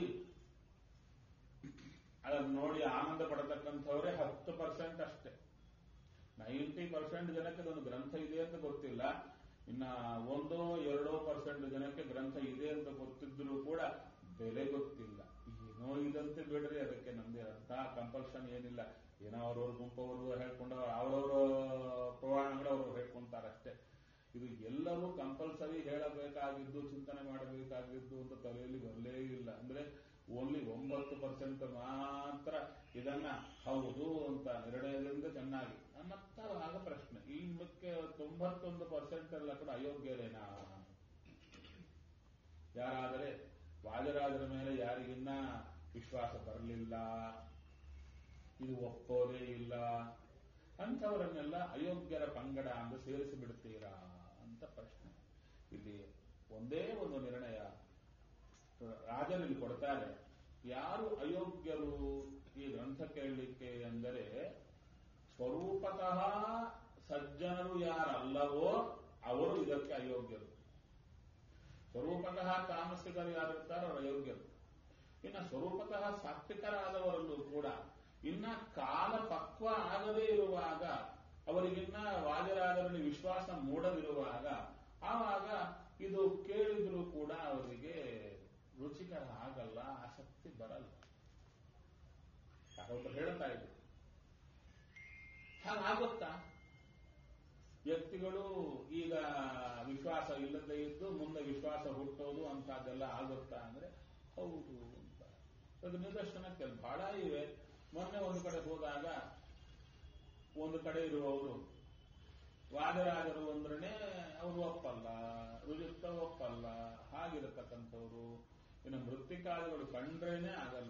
ಅದನ್ನು ನೋಡಿ ಆನಂದ ಪಡತಕ್ಕಂಥವರೇ ಹತ್ತು ಪರ್ಸೆಂಟ್ ಅಷ್ಟೇ ನೈಂಟಿ ಪರ್ಸೆಂಟ್ ಜನಕ್ಕೆ ಅದೊಂದು ಗ್ರಂಥ ಇದೆ ಅಂತ ಗೊತ್ತಿಲ್ಲ ಇನ್ನ ಒಂದೋ ಎರಡೋ ಪರ್ಸೆಂಟ್ ಜನಕ್ಕೆ ಗ್ರಂಥ ಇದೆ ಅಂತ ಗೊತ್ತಿದ್ರು ಕೂಡ ಬೆಲೆ ಗೊತ್ತಿಲ್ಲ ಏನೋ ಇದಂತೆ ಬಿಡ್ರಿ ಅದಕ್ಕೆ ನಮ್ದೇ ಅರ್ಥ ಕಂಪಲ್ಷನ್ ಏನಿಲ್ಲ ಏನೋ ಅವ್ರವ್ರ ಗುಂಪವರು ಹೇಳ್ಕೊಂಡು ಅವರವರ ಪ್ರಮಾಣಗಳು ಅವರು ಹೇಳ್ಕೊಂತಾರಷ್ಟೇ ಇದು ಎಲ್ಲರೂ ಕಂಪಲ್ಸರಿ ಹೇಳಬೇಕಾಗಿದ್ದು ಚಿಂತನೆ ಮಾಡಬೇಕಾಗಿದ್ದು ಅಂತ ತಲೆಯಲ್ಲಿ ಬರಲೇ ಇಲ್ಲ ಅಂದ್ರೆ ಓನ್ಲಿ ಒಂಬತ್ತು ಪರ್ಸೆಂಟ್ ಮಾತ್ರ ಇದನ್ನ ಹೌದು ಅಂತ ನಿರ್ಣಯದಿಂದ ಚೆನ್ನಾಗಿ ಮತ್ತಾಗ ಪ್ರಶ್ನೆ ಈ ಮುಖ್ಯ ತೊಂಬತ್ತೊಂದು ಪರ್ಸೆಂಟ್ ಎಲ್ಲ ಕೂಡ ಅಯೋಗ್ಯರೇನಾ ಯಾರಾದರೆ ವಾಜರಾಜರ ಮೇಲೆ ಯಾರಿಗಿನ್ನ ವಿಶ್ವಾಸ ಬರಲಿಲ್ಲ ಇದು ಒಪ್ಪೋದೇ ಇಲ್ಲ ಅಂಥವರನ್ನೆಲ್ಲ ಅಯೋಗ್ಯರ ಪಂಗಡ ಎಂದು ಸೇರಿಸಿ ಬಿಡ್ತೀರಾ ಅಂತ ಪ್ರಶ್ನೆ ಇಲ್ಲಿ ಒಂದೇ ಒಂದು ನಿರ್ಣಯ ರಾಜನಲ್ಲಿ ಕೊಡ್ತಾರೆ ಯಾರು ಅಯೋಗ್ಯರು ಈ ಗ್ರಂಥ ಕೇಳಲಿಕ್ಕೆ ಎಂದರೆ ಸ್ವರೂಪತಃ ಸಜ್ಜನರು ಯಾರಲ್ಲವೋ ಅವರು ಇದಕ್ಕೆ ಅಯೋಗ್ಯರು ಸ್ವರೂಪತಃ ತಾಮಸಿಕರು ಯಾರಿರ್ತಾರೋ ಅವರು ಅಯೋಗ್ಯರು ಇನ್ನು ಸ್ವರೂಪತಃ ಸಾತ್ವಿಕರಾದವರಲ್ಲೂ ಕೂಡ ಇನ್ನ ಕಾಲ ಪಕ್ವ ಆಗದೇ ಇರುವಾಗ ಅವರಿಗಿನ್ನ ವಾಜರಾಜರಲ್ಲಿ ವಿಶ್ವಾಸ ಮೂಡದಿರುವಾಗ ಆವಾಗ ಇದು ಕೇಳಿದ್ರು ಕೂಡ ಅವರಿಗೆ ರುಚಿಕರ ಆಗಲ್ಲ ಆಸಕ್ತಿ ಬರಲ್ಲ ಯಾರೊಬ್ಬರು ಹೇಳ್ತಾ ಇದ್ರು ಹಾಗಾಗುತ್ತಾ ವ್ಯಕ್ತಿಗಳು ಈಗ ವಿಶ್ವಾಸ ಇಲ್ಲದೆ ಇದ್ದು ಮುಂದೆ ವಿಶ್ವಾಸ ಹುಟ್ಟೋದು ಅಂತದ್ದೆಲ್ಲ ಆಗುತ್ತಾ ಅಂದ್ರೆ ಹೌದು ಅಂತ ಅದು ನಿದರ್ಶನಕ್ಕೆ ಬಹಳ ಇವೆ ಮೊನ್ನೆ ಒಂದು ಕಡೆ ಹೋದಾಗ ಒಂದು ಕಡೆ ಇರುವವರು ವಾದರಾಜರು ಅಂದ್ರೇ ಅವರು ಒಪ್ಪಲ್ಲ ರುಜುತ್ತ ಒಪ್ಪಲ್ಲ ಹಾಗಿರತಕ್ಕಂಥವ್ರು ಇನ್ನು ಮೃತ್ತಿಕಾದಿಗಳು ಕಂಡ್ರೇನೆ ಆಗಲ್ಲ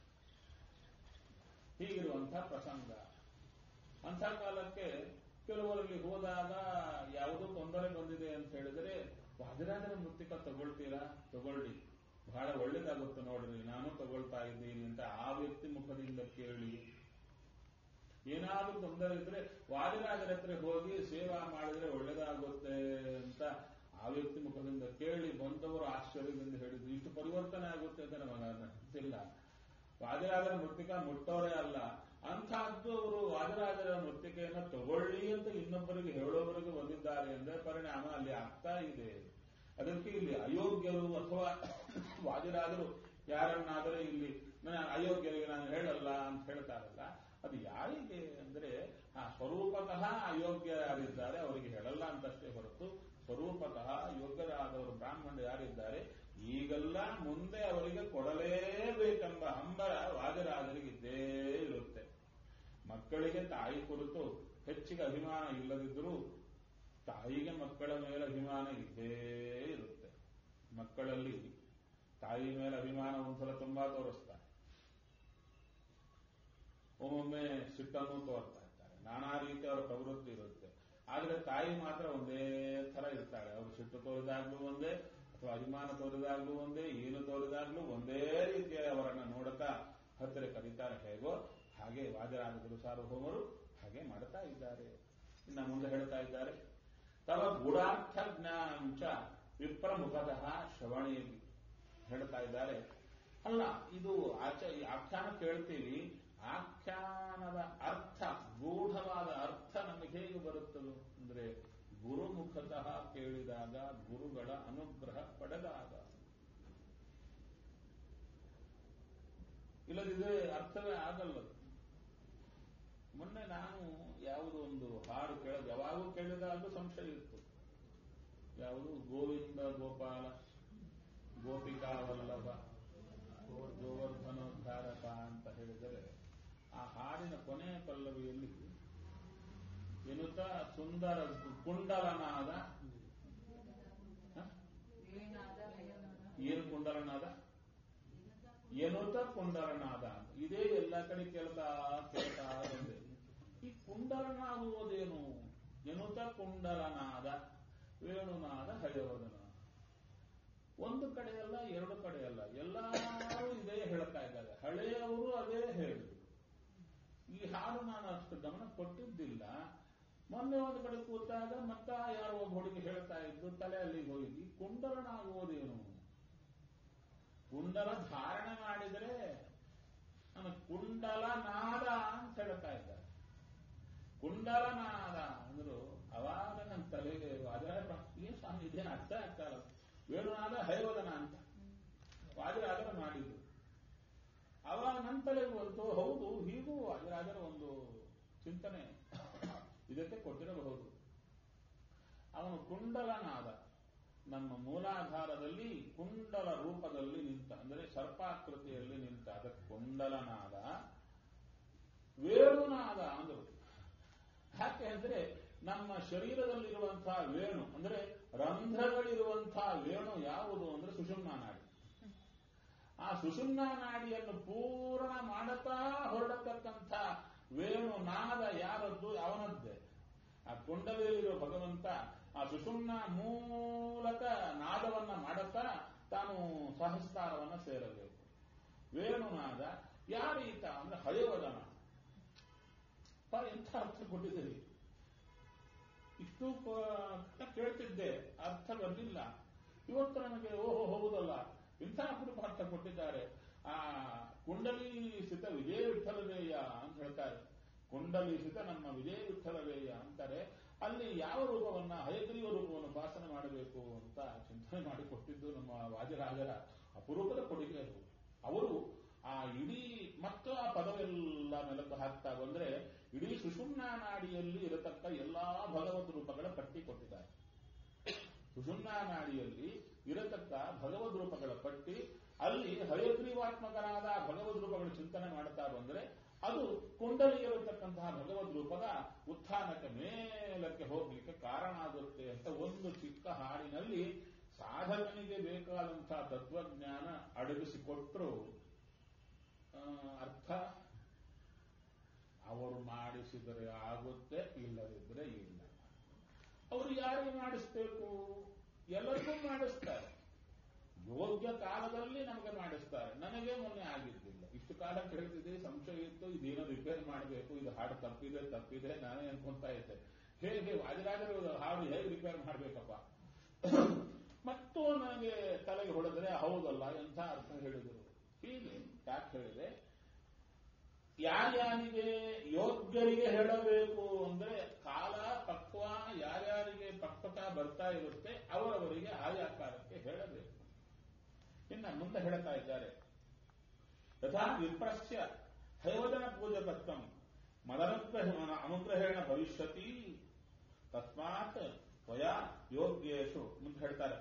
ಹೀಗಿರುವಂತಹ ಪ್ರಸಂಗ ಅಂಥ ಕಾಲಕ್ಕೆ ಕೆಲವರಲ್ಲಿ ಹೋದಾಗ ಯಾವುದೋ ತೊಂದರೆ ಬಂದಿದೆ ಅಂತ ಹೇಳಿದ್ರೆ ವಾದಿರಾಜರ ಮೃತ್ತಿಕ ತಗೊಳ್ತೀರಾ ತಗೊಳ್ಳಿ ಬಹಳ ಒಳ್ಳೇದಾಗುತ್ತೆ ನೋಡ್ರಿ ನಾನು ತಗೊಳ್ತಾ ಇದ್ದೀನಿ ಅಂತ ಆ ವ್ಯಕ್ತಿ ಮುಖದಿಂದ ಕೇಳಿ ಏನಾದ್ರೂ ತೊಂದರೆ ಇದ್ರೆ ವಾದಿರಾಜರ ಹತ್ರ ಹೋಗಿ ಸೇವಾ ಮಾಡಿದ್ರೆ ಒಳ್ಳೇದಾಗುತ್ತೆ ಅಂತ ಆ ವ್ಯಕ್ತಿ ಮುಖದಿಂದ ಕೇಳಿ ಬಂದವರು ಆಶ್ಚರ್ಯದಿಂದ ಹೇಳಿದ್ರು ಇಷ್ಟು ಪರಿವರ್ತನೆ ಆಗುತ್ತೆ ಅಂತ ನಮಗೆ ಅನಿಸಿಲ್ಲ ವಾದಿರಾಜರ ಮೃತ್ತಿಕ ಮುಟ್ಟೋರೇ ಅಲ್ಲ ಅಂತಹದ್ದು ಅವರು ವಾದಿರಾಜರ ಮೃತ್ತಿಕೆಯನ್ನು ತಗೊಳ್ಳಿ ಅಂತ ಇನ್ನೊಬ್ಬರಿಗೆ ಹೇಳೋವರೆಗೂ ಬಂದಿದ್ದಾರೆ ಅಂದ್ರೆ ಪರಿಣಾಮ ಅಲ್ಲಿ ಆಗ್ತಾ ಇದೆ ಅದಕ್ಕೆ ಇಲ್ಲಿ ಅಯೋಗ್ಯರು ಅಥವಾ ವಾದಿರಾಜರು ಯಾರನ್ನಾದರೂ ಇಲ್ಲಿ ಅಯೋಗ್ಯರಿಗೆ ನಾನು ಹೇಳಲ್ಲ ಅಂತ ಹೇಳ್ತಾರಲ್ಲ ಅದು ಯಾರಿಗೆ ಅಂದ್ರೆ ಆ ಸ್ವರೂಪತಃ ಅಯೋಗ್ಯ ಯಾರಿದ್ದಾರೆ ಅವರಿಗೆ ಹೇಳಲ್ಲ ಅಂತಷ್ಟೇ ಹೊರತು ಸ್ವರೂಪತಃ ಯೋಗ್ಯರಾದವರು ಬ್ರಾಹ್ಮಣ ಯಾರಿದ್ದಾರೆ ಈಗೆಲ್ಲ ಮುಂದೆ ಅವರಿಗೆ ಕೊಡಲೇಬೇಕೆಂಬ ಹಂಬರ ವಾದಿರಾಜರಿಗೆ ಇದ್ದೇ ಇರುತ್ತೆ ಮಕ್ಕಳಿಗೆ ತಾಯಿ ಕುರಿತು ಹೆಚ್ಚಿಗೆ ಅಭಿಮಾನ ಇಲ್ಲದಿದ್ದರೂ ತಾಯಿಗೆ ಮಕ್ಕಳ ಮೇಲೆ ಅಭಿಮಾನ ಇದ್ದೇ ಇರುತ್ತೆ ಮಕ್ಕಳಲ್ಲಿ ತಾಯಿ ಮೇಲೆ ಅಭಿಮಾನ ಒಂದ್ಸಲ ತುಂಬಾ ತೋರಿಸ್ತಾರೆ ಒಮ್ಮೊಮ್ಮೆ ಸಿಟ್ಟನ್ನು ತೋರ್ತಾ ಇರ್ತಾರೆ ನಾನಾ ರೀತಿ ಅವರ ಪ್ರವೃತ್ತಿ ಇರುತ್ತೆ ಆದರೆ ತಾಯಿ ಮಾತ್ರ ಒಂದೇ ತರ ಇರ್ತಾಳೆ ಅವರು ಸಿಟ್ಟು ತೋರಿದಾಗ್ಲೂ ಒಂದೇ ಅಥವಾ ಅಭಿಮಾನ ತೋರಿದಾಗ್ಲೂ ಒಂದೇ ಏನು ತೋರಿದಾಗ್ಲೂ ಒಂದೇ ರೀತಿಯ ಅವರನ್ನ ನೋಡುತ್ತಾ ಹತ್ತಿರ ಕರೀತಾರೆ ಹೇಗೋ ಹಾಗೆ ವಾಜರಾಜ ಗುರು ಸಾರ್ವಭೌಮರು ಹಾಗೆ ಮಾಡ್ತಾ ಇದ್ದಾರೆ ಇನ್ನು ಮುಂದೆ ಹೇಳ್ತಾ ಇದ್ದಾರೆ ತವ ಗೂಢಾರ್ಥ ಜ್ಞಾನಂಚ ವಿಪ್ರಮುಖತಃ ಶ್ರವಣೇವಿ ಹೇಳ್ತಾ ಇದ್ದಾರೆ ಅಲ್ಲ ಇದು ಆಚ ಆಖ್ಯಾನ ಕೇಳ್ತೀವಿ ಆಖ್ಯಾನದ ಅರ್ಥ ಗೂಢವಾದ ಅರ್ಥ ನಮಗೆ ಹೇಗೆ ಬರುತ್ತದೆ ಅಂದ್ರೆ ಗುರುಮುಖತಃ ಕೇಳಿದಾಗ ಗುರುಗಳ ಅನುಗ್ರಹ ಪಡೆದಾಗ ಇಲ್ಲದಿದ್ರೆ ಅರ್ಥವೇ ಆಗಲ್ಲ ಮೊನ್ನೆ ನಾನು ಯಾವುದೋ ಒಂದು ಹಾಡು ಕೇಳೋದು ಯಾವಾಗೂ ಕೇಳಿದಾಗಲೂ ಸಂಶಯ ಇತ್ತು ಯಾವುದು ಗೋವಿಂದ ಗೋಪಾಲ ಗೋಪಿಕಾ ವಲ್ಲಭ ಗೋ- ಗೋವರ್ಧನೋದ್ಧಾರಕ ಅಂತ ಹೇಳಿದರೆ ಆ ಹಾಡಿನ ಕೊನೆಯ ಪಲ್ಲವಿಯಲ್ಲಿ ಎನ್ನುತ್ತ ಸುಂದರ ಕುಂಡಲನಾದ ಹ? ಏನು ಕುಂಡಲನಾದ ಎನ್ನುತ್ತ ಕುಂಡಲನಾದ ಅಂತ. ಇದೇ ಎಲ್ಲ ಕಡೆ ಕೇಳ್ತಾ ಕೇಳ್ತಾ ಬಂದೆ ಈ ಕುಂಡಲನಾಗುವುದೇನು ಎನ್ನುತ್ತ ಕುಂಡಲನಾದ ವೇಣುನಾದ ಹಯವದನ ಒಂದು ಕಡೆ ಅಲ್ಲ ಎರಡು ಕಡೆ ಅಲ್ಲ ಎಲ್ಲರೂ ಇದೇ ಹೇಳ್ತಾ ಇದ್ದಾರೆ ಹಳೆಯವರು ಅದೇ ಹೇಳಿದ್ರು ಈ ಹಾಡು ನಾನು ಅಷ್ಟು ಗಮನ ಕೊಟ್ಟಿದ್ದಿಲ್ಲ ಮೊನ್ನೆ ಒಂದು ಕಡೆ ಕೂತಾಗ ಮತ್ತ ಯಾರೋ ಒಬ್ಬ ಹುಡುಗಿ ಹೇಳ್ತಾ ಇದ್ದು ತಲೆ ಅಲ್ಲಿಗೆ ಹೋಗಿ ಕುಂಡಲನಾಗುವುದೇನು ಕುಂಡಲ ಧಾರಣೆ ಮಾಡಿದರೆ ನಾನು ಕುಂಡಲನಾದ ಅಂತ ಹೇಳ್ತಾ ಇದ್ದಾರೆ ಕುಂಡಲನಾದ ಅಂದ್ರು ಅವಾಗ ನನ್ನ ತಲೆಗೆ ವಾದಿರಾಜ ಏನ್ ಸ್ವಾಮಿ ಇದೇನು ಅರ್ಥ ಆಗ್ತಾ ಇಲ್ಲ ವೇಣುನಾದ ಹೈವದನ ಅಂತ ವಾದಿರಾಜರ ಮಾಡಿದ್ರು ಅವಾಗ ನನ್ನ ತಲೆಗೆ ಬಂತು ಹೌದು ಹೀಗೂ ವಾದಿರಾಜರ ಒಂದು ಚಿಂತನೆ ಇದಕ್ಕೆ ಕೊಟ್ಟಿರಬಹುದು ಅವನು ಕುಂಡಲನಾದ ನಮ್ಮ ಮೂಲಾಧಾರದಲ್ಲಿ ಕುಂಡಲ ರೂಪದಲ್ಲಿ ನಿಂತ ಅಂದರೆ ಸರ್ಪಾಕೃತಿಯಲ್ಲಿ ನಿಂತ ಅದಕ್ಕೆ ಕುಂಡಲನಾದ ವೇಣುನಾದ ಅಂದರು ಯಾಕೆ ಅಂದ್ರೆ ನಮ್ಮ ಶರೀರದಲ್ಲಿರುವಂತಹ ವೇಣು ಅಂದ್ರೆ ರಂಧ್ರಗಳಿರುವಂತಹ ವೇಣು ಯಾವುದು ಅಂದ್ರೆ ಸುಷುಮ್ನ ನಾಡಿ ಆ ಸುಷುಮ್ನ ನಾಡಿಯನ್ನು ಪೂರ್ಣ ಮಾಡುತ್ತಾ ಹೊರಡತಕ್ಕಂಥ ವೇಣು ನಾದ ಯಾರದ್ದು ಅವನದ್ದೇ ಆ ಕೊಂಡಲಿಯಲ್ಲಿರುವ ಭಗವಂತ ಆ ಸುಷುಮ್ನ ಮೂಲಕ ನಾದವನ್ನ ಮಾಡುತ್ತಾ ತಾನು ಸಹಸ್ತಾರವನ್ನ ಸೇರಬೇಕು ವೇಣುನಾದ ಯಾರೀತ ಅಂದ್ರೆ ಹಯವದನ ಪ ಎಂಥ ಅರ್ಥ ಕೊಟ್ಟಿದ್ದೀರಿ ಇಷ್ಟು ಪ- ಕೇಳ್ತಿದ್ದೆ ಅರ್ಥ ಬಂದಿಲ್ಲ ಇವತ್ತು ನನಗೆ ಓಹೋ ಹೌದಲ್ಲ ಇಂಥ ಅಪರೂಪ ಅರ್ಥ ಕೊಟ್ಟಿದ್ದಾರೆ ಆ ಕುಂಡಲೀಸಿತ ವಿಜಯ ವಿಠಲವೇಯ ಅಂತ ಹೇಳ್ತಾರೆ ಕುಂಡಲೀಸಿತ ನಮ್ಮ ವಿಜಯ ವಿಠಲವೇಯ ಅಂತಾರೆ ಅಲ್ಲಿ ಯಾವ ರೂಪವನ್ನ ಹಯಗ್ರೀವ ರೂಪವನ್ನು ಉಪಾಸನೆ ಮಾಡಬೇಕು ಅಂತ ಚಿಂತನೆ ಮಾಡಿಕೊಟ್ಟಿದ್ದು ನಮ್ಮ ವಾದಿರಾಜರ ಅಪರೂಪದ ಕೊಡುಗೆ ಅದು ಅವರು ಆ ಇಡೀ ಮತ್ತು ಆ ಪದವೆಲ್ಲ ಮೆಲುಕು ಹಾಕ್ತಾ ಬಂದ್ರೆ ಇಡೀ ಸುಷುಮ್ನ ನಾಡಿಯಲ್ಲಿ ಇರತಕ್ಕ ಎಲ್ಲಾ ಭಗವದ್ ರೂಪಗಳ ಪಟ್ಟಿ ಕೊಟ್ಟಿದ್ದಾರೆ ಸುಷುಮ್ನ ನಾಡಿಯಲ್ಲಿ ಇರತಕ್ಕ ಭಗವದ್ ರೂಪಗಳ ಪಟ್ಟಿ ಅಲ್ಲಿ ಹಯಗ್ರೀವಾತ್ಮಕರಾದ ಭಗವದ್ ರೂಪಗಳ ಚಿಂತನೆ ಮಾಡುತ್ತಾ ಬಂದ್ರೆ ಅದು ಕುಂಡಲಿಯಲ್ಲಿರತಕ್ಕಂತಹ ಭಗವದ್ ರೂಪದ ಉತ್ಥಾನಕ್ಕೆ ಮೇಲಕ್ಕೆ ಹೋಗ್ಲಿಕ್ಕೆ ಕಾರಣ ಆಗುತ್ತೆ ಅಂತ ಒಂದು ಚಿಕ್ಕ ಹಾಡಿನಲ್ಲಿ ಸಾಧಕನಿಗೆ ಬೇಕಾದಂತಹ ತತ್ವಜ್ಞಾನ ಅಡಗಿಸಿಕೊಟ್ರು ಆ, ಅರ್ಥ ಅವರು ಮಾಡಿಸಿದರೆ ಆಗುತ್ತೆ ಇಲ್ಲದಿದ್ರೆ ಇಲ್ಲ ಅವರು ಯಾರಿಗೆ ಮಾಡಿಸ್ಬೇಕು ಎಲ್ಲರಿಗೂ ಮಾಡಿಸ್ತಾರೆ ಯೋಗ್ಯ ಕಾಲದಲ್ಲಿ ನಮಗೆ ಮಾಡಿಸ್ತಾರೆ ನನಗೆ ಮೊನ್ನೆ ಆಗಿದ್ದಿಲ್ಲ ಇಷ್ಟು ಕಾಲ ಕೇಳ್ತಿದ್ದೆ ಸಂಶಯ ಇತ್ತು ಇದೇನೋ ರಿಪೇರ್ ಮಾಡಬೇಕು ಇದು ಹಾಡು ತಪ್ಪಿದೆ ತಪ್ಪಿದೆ ನಾನೇ ಅನ್ಕೊಂತಾ ಇದ್ದೆ ಹೇಗೆ ವಾದಿರಾಜರು ಹಾಡು ಹೇಗೆ ರಿಪೇರ್ ಮಾಡಬೇಕಪ್ಪ ಮತ್ತು ನನಗೆ ತಲೆಗೆ ಹೊಡೆದ್ರೆ ಹೌದಲ್ಲ ಎಂಥ ಅರ್ಥ ಹೇಳಿದರು ಹೀಗೆ ಯಾಕೆ ಹೇಳಿದೆ ಯಾರ್ಯಾರಿಗೆ ಯೋಗ್ಯರಿಗೆ ಹೇಳಬೇಕು ಅಂದ್ರೆ ಕಾಲ ಪಕ್ವ ಯಾರ್ಯಾರಿಗೆ ಪಕ್ವತ ಬರ್ತಾ ಇರುತ್ತೆ ಅವರವರಿಗೆ ಆಯಾ ಕಾಲಕ್ಕೆ ಹೇಳಬೇಕು ಇನ್ನ ಮುಂದೆ ಹೇಳ್ತಾ ಇದ್ದಾರೆ ಯಥಾ ವಿಪ್ರಸ್ಯ ಹೈವದನ ಪೂಜಕತ್ವಂ ಮದನುಗ್ರಹ ಅನುಗ್ರಹೇಣ ಭವಿಷ್ಯತಿ ತಸ್ಮಾತ್ ತ್ವಯಾ ಯೋಗ್ಯೇಶು ಮುಂದೆ ಹೇಳ್ತಾರೆ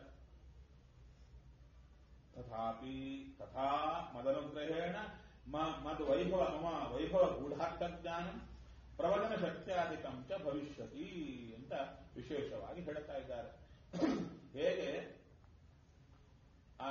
ತಥಾಪಿ ತಥಾ ಮದನುಗ್ರಹೇಣ ಮ- ಮದ್ ವೈಭವ ಮಮ ವೈಭವ ಗೂಢಾರ್ಥ ಜ್ಞಾನ ಪ್ರವಚನ ಶಕ್ತ್ಯಾಧಿಕಂ ಚ ಭವಿಷ್ಯತಿ ಅಂತ ವಿಶೇಷವಾಗಿ ಹೇಳ್ತಾ ಇದ್ದಾರೆ ಹೇಗೆ ಆ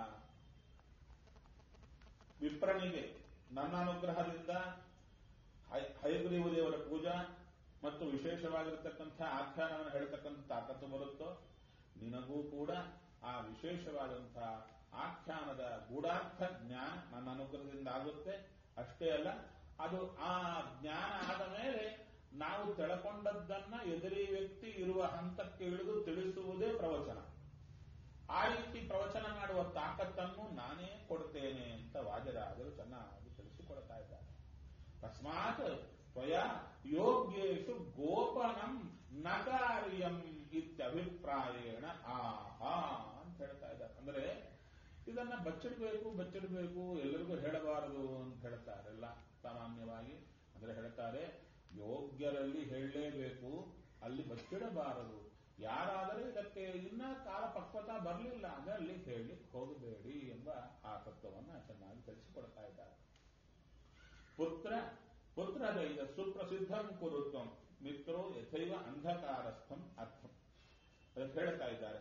ವಿಪ್ರನಿಗೆ ನನ್ನ ಅನುಗ್ರಹದಿಂದ ಹೈ- ಹಯಗ್ರೀವ ದೇವರ ಪೂಜಾ ಮತ್ತು ವಿಶೇಷವಾಗಿರತಕ್ಕಂಥ ಆಖ್ಯಾನವನ್ನು ಹೇಳ್ತಕ್ಕಂಥ ತಾಕತ್ತು ಬರುತ್ತೋ ನಿನಗೂ ಕೂಡ ಆ ವಿಶೇಷವಾದಂತಹ ಆಖ್ಯಾನದ ಗೂಢಾರ್ಥ ಜ್ಞಾನ ನನ್ನ ಅನುಗ್ರಹದಿಂದ ಆಗುತ್ತೆ ಅಷ್ಟೇ ಅಲ್ಲ ಅದು ಆ ಜ್ಞಾನ ಆದ ಮೇಲೆ ನಾವು ತಿಳ್ಕೊಂಡದ್ದನ್ನ ಎದುರಿ ವ್ಯಕ್ತಿ ಇರುವ ಹಂತಕ್ಕೆ ಇಳಿದು ತಿಳಿಸುವುದೇ ಪ್ರವಚನ ಆ ರೀತಿ ಪ್ರವಚನ ಮಾಡುವ ತಾಕತ್ತನ್ನು ನಾನೇ ಕೊಡ್ತೇನೆ ಅಂತ ವಾದಿರಾಜರು ಚೆನ್ನಾಗಿ ತಿಳಿಸಿಕೊಡ್ತಾ ಇದ್ದಾರೆ ತಸ್ಮಾತ್ ತ್ವಯ ಯೋಗ್ಯೇಶು ಗೋಪನಂ ನ ಕಾರ್ಯಂ ಇತ್ಯಭಿಪ್ರಾಯೇಣ ಆಹಾ ಅಂತ ಹೇಳ್ತಾ ಇದ್ದಾರೆ ಅಂದ್ರೆ ಇದನ್ನ ಬಚ್ಚಿಡಬೇಕು ಬಚ್ಚಿಡಬೇಕು ಎಲ್ಲರಿಗೂ ಹೇಳಬಾರದು ಅಂತ ಹೇಳ್ತಾರಲ್ಲ ಸಾಮಾನ್ಯವಾಗಿ ಅಂದ್ರೆ ಹೇಳ್ತಾರೆ ಯೋಗ್ಯರಲ್ಲಿ ಹೇಳಲೇಬೇಕು ಅಲ್ಲಿ ಬಚ್ಚಿಡಬಾರದು ಯಾರಾದರೆ ಇದಕ್ಕೆ ಇನ್ನ ಕಾಲ ಪಕ್ವತ ಬರಲಿಲ್ಲ ಅದರಲ್ಲಿ ಹೇಳಲಿಕ್ಕೆ ಹೋಗಬೇಡಿ ಎಂಬ ಆ ತತ್ವವನ್ನು ಚೆನ್ನಾಗಿ ತಿಳಿಸಿಕೊಡ್ತಾ ಇದ್ದಾರೆ ಪುತ್ರ ಪುತ್ರದೈದ ಸುಪ್ರಸಿದ್ಧಂ ಕುರುತ್ವಂ ಮಿತ್ರೋ ಯಥೈವ ಅಂಧಕಾರಸ್ಥಂ ಅರ್ಥಂ ಅದಕ್ಕೆ ಹೇಳ್ತಾ ಇದ್ದಾರೆ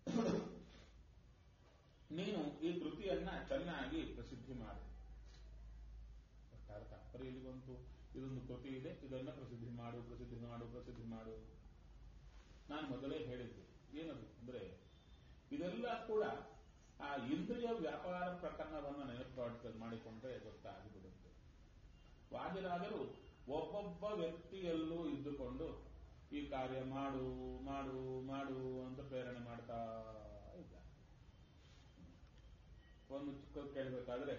ನೀನು ಈ ಕೃತಿಯನ್ನ ಚೆನ್ನಾಗಿ ಪ್ರಸಿದ್ಧಿ ಮಾಡು ಒಟ್ಟಾರೆ ತಾತ್ಪರ್ಯ ಇಲ್ಲಿ ಬಂತು ಇದೊಂದು ಕೃತಿ ಇದೆ ಇದನ್ನ ಪ್ರಸಿದ್ಧಿ ಮಾಡು ಪ್ರಸಿದ್ಧಿ ಮಾಡು ಪ್ರಸಿದ್ಧಿ ಮಾಡು ನಾನು ಮೊದಲೇ ಹೇಳಿದ್ದೆ ಏನದು ಅಂದ್ರೆ ಇದೆಲ್ಲ ಕೂಡ ಆ ಇಂದ್ರಿಯ ವ್ಯಾಪಾರ ಪ್ರಕರಣವನ್ನು ನೆನಪು ಮಾಡಿಕೊಂಡ್ರೆ ಗೊತ್ತಾಗಿಬಿಡುತ್ತೆ ವಾದಿರಾದರೂ ಒಬ್ಬೊಬ್ಬ ವ್ಯಕ್ತಿಯಲ್ಲೂ ಇದ್ದುಕೊಂಡು ಈ ಕಾರ್ಯ ಮಾಡು ಮಾಡು ಮಾಡು ಅಂತ ಪ್ರೇರಣೆ ಮಾಡ್ತಾ ಇದ್ದ ಒಂದು ಚಿಕ್ಕ ಕೇಳಬೇಕಾದ್ರೆ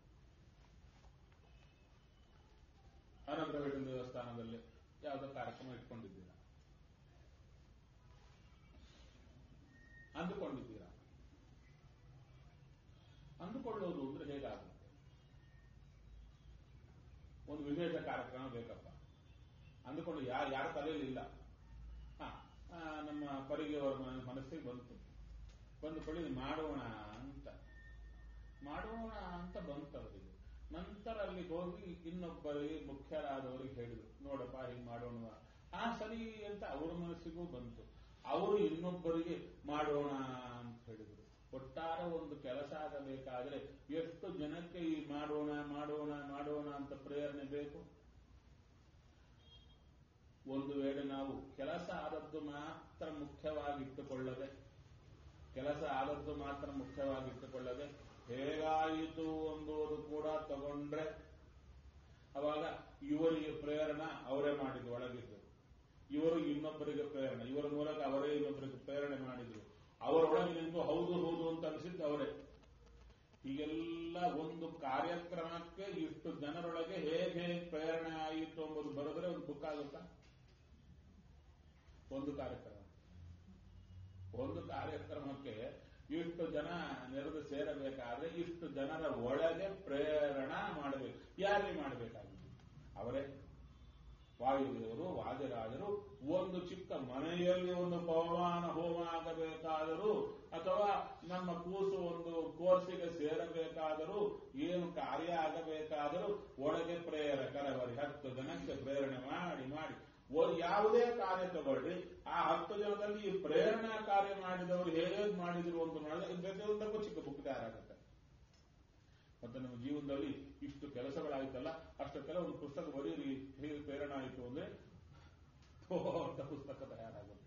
ಅನುಗ್ರಹ ದೇವಸ್ಥಾನದಲ್ಲಿ ಯಾವುದೋ ಕಾರ್ಯಕ್ರಮ ಇಟ್ಕೊಂಡಿದ್ದೀರಾ ಅಂದುಕೊಂಡಿದ್ದೀರಾ ಅಂದುಕೊಳ್ಳೋದು ಅಂದ್ರೆ ಹೇಗಾಗುತ್ತೆ ಒಂದು ವಿಶೇಷ ಕಾರ್ಯಕ್ರಮ ಬೇಕಪ್ಪ ಅಂದುಕೊಂಡು ಯಾರು ಯಾರ ತಲೆಯಲ್ಲಿ ಇಲ್ಲ ಹಾ ಆ, ನಮ್ಮ ಪರಿಗೆಯವರ ಮನ- ಮನಸ್ಸಿಗೆ ಬಂತು ಬಂದು ಪಡಿ ಮಾಡೋಣ ಅಂತ ಮಾಡೋಣ ಅಂತ ಬಂತು ಅವರಿಗೆ ನಂತರ ಅಲ್ಲಿ ಹೋಗಿ ಇನ್ನೊಬ್ಬರಿಗೆ ಮುಖ್ಯರಾದವರಿಗೆ ಹೇಳಿದ್ರು ನೋಡಪ್ಪ ಹೀಗೆ ಮಾಡೋಣ ಆ ಸರಿ ಅಂತ ಅವರ ಮನಸ್ಸಿಗೂ ಬಂತು ಅವರು ಇನ್ನೊಬ್ಬರಿಗೆ ಮಾಡೋಣ ಅಂತ ಹೇಳಿದ್ರು ಒಟ್ಟಾರೆ ಒಂದು ಕೆಲಸ ಆಗಬೇಕಾದ್ರೆ ಎಷ್ಟು ಜನಕ್ಕೆ ಈ ಮಾಡೋಣ ಮಾಡೋಣ ಮಾಡೋಣ ಅಂತ ಪ್ರೇರಣೆ ಬೇಕು ಒಂದು ವೇಳೆ ನಾವು ಕೆಲಸ ಆದದ್ದು ಮಾತ್ರ ಮುಖ್ಯವಾಗಿಟ್ಟುಕೊಳ್ಳದೆ ಕೆಲಸ ಆದದ್ದು ಮಾತ್ರ ಮುಖ್ಯವಾಗಿಟ್ಟುಕೊಳ್ಳದೆ ಹೇಗಾಯಿತು ಎಂಬುದು ಕೂಡ ತಗೊಂಡ್ರೆ ಅವಾಗ ಇವರಿಗೆ ಪ್ರೇರಣೆ ಅವರೇ ಮಾಡಿದ್ರು ಒಳಗಿದ್ದು ಇವರು ಇನ್ನೊಬ್ಬರಿಗೆ ಪ್ರೇರಣೆ ಇವರ ಮೂಲಕ ಅವರೇ ಇನ್ನೊಬ್ಬರಿಗೆ ಪ್ರೇರಣೆ ಮಾಡಿದ್ರು ಅವರೊಳಗೆ ನಿಂತು ಹೌದು ಹೌದು ಅಂತ ಅನಿಸಿದ್ದು ಅವರೇ ಹೀಗೆಲ್ಲ ಒಂದು ಕಾರ್ಯಕ್ರಮಕ್ಕೆ ಇಷ್ಟು ಜನರೊಳಗೆ ಹೇಗೆ ಹೇಗೆ ಪ್ರೇರಣೆ ಆಯಿತು ಎಂಬುದು ಬರೆದ್ರೆ ಒಂದು ಬುಕ್ ಆಗುತ್ತಾ ಒಂದು ಕಾರ್ಯಕ್ರಮ ಒಂದು ಕಾರ್ಯಕ್ರಮಕ್ಕೆ ಇಷ್ಟು ಜನ ನೆರೆದು ಸೇರಬೇಕಾದ್ರೆ ಇಷ್ಟು ಜನರ ಒಳಗೆ ಪ್ರೇರಣಾ ಮಾಡಬೇಕು ಯಾರಿಗೆ ಮಾಡಬೇಕಾಗಿತ್ತು ಅವರೇ ವಾಯುದೇವರು ವಾದಿರಾಜರು ಒಂದು ಚಿಕ್ಕ ಮನೆಯಲ್ಲಿ ಒಂದು ಪವಮಾನ ಹೋಮ ಆಗಬೇಕಾದರೂ ಅಥವಾ ನಮ್ಮ ಕೂಸು ಒಂದು ಕೋರ್ಸಿಗೆ ಸೇರಬೇಕಾದರೂ ಏನು ಕಾರ್ಯ ಆಗಬೇಕಾದರೂ ಒಳಗೆ ಪ್ರೇರಕರವರಿ ಹತ್ತು ಜನಕ್ಕೆ ಪ್ರೇರಣೆ ಮಾಡಿ ಮಾಡಿ ಒ- ಯಾವುದೇ ಕಾರ್ಯ ತಗೊಳ್ಳಿ ಆ ಹತ್ತು ಜನದಲ್ಲಿ ಈ ಪ್ರೇರಣಾ ಕಾರ್ಯ ಮಾಡಿದವರು ಹೇಗೆ ಮಾಡಿದ್ರು ಅಂತ ಮಾಡಿದ್ರೆ ಪ್ರತಿಯೊಂದಕ್ಕೂ ಚಿಕ್ಕ ಬುಕ್ ತಯಾರಾಗುತ್ತೆ ಮತ್ತೆ ನಮ್ಮ ಜೀವನದಲ್ಲಿ ಇಷ್ಟು ಕೆಲಸಗಳಾಯ್ತಲ್ಲ ಅಷ್ಟಕ್ಕೆಲ್ಲ ಒಂದು ಪುಸ್ತಕ ಬರೀರಿ ಹೇಗೆ ಪ್ರೇರಣೆ ಆಯಿತು ಅಂದ್ರೆ ದೊಡ್ಡ ಪುಸ್ತಕ ತಯಾರಾಗುತ್ತೆ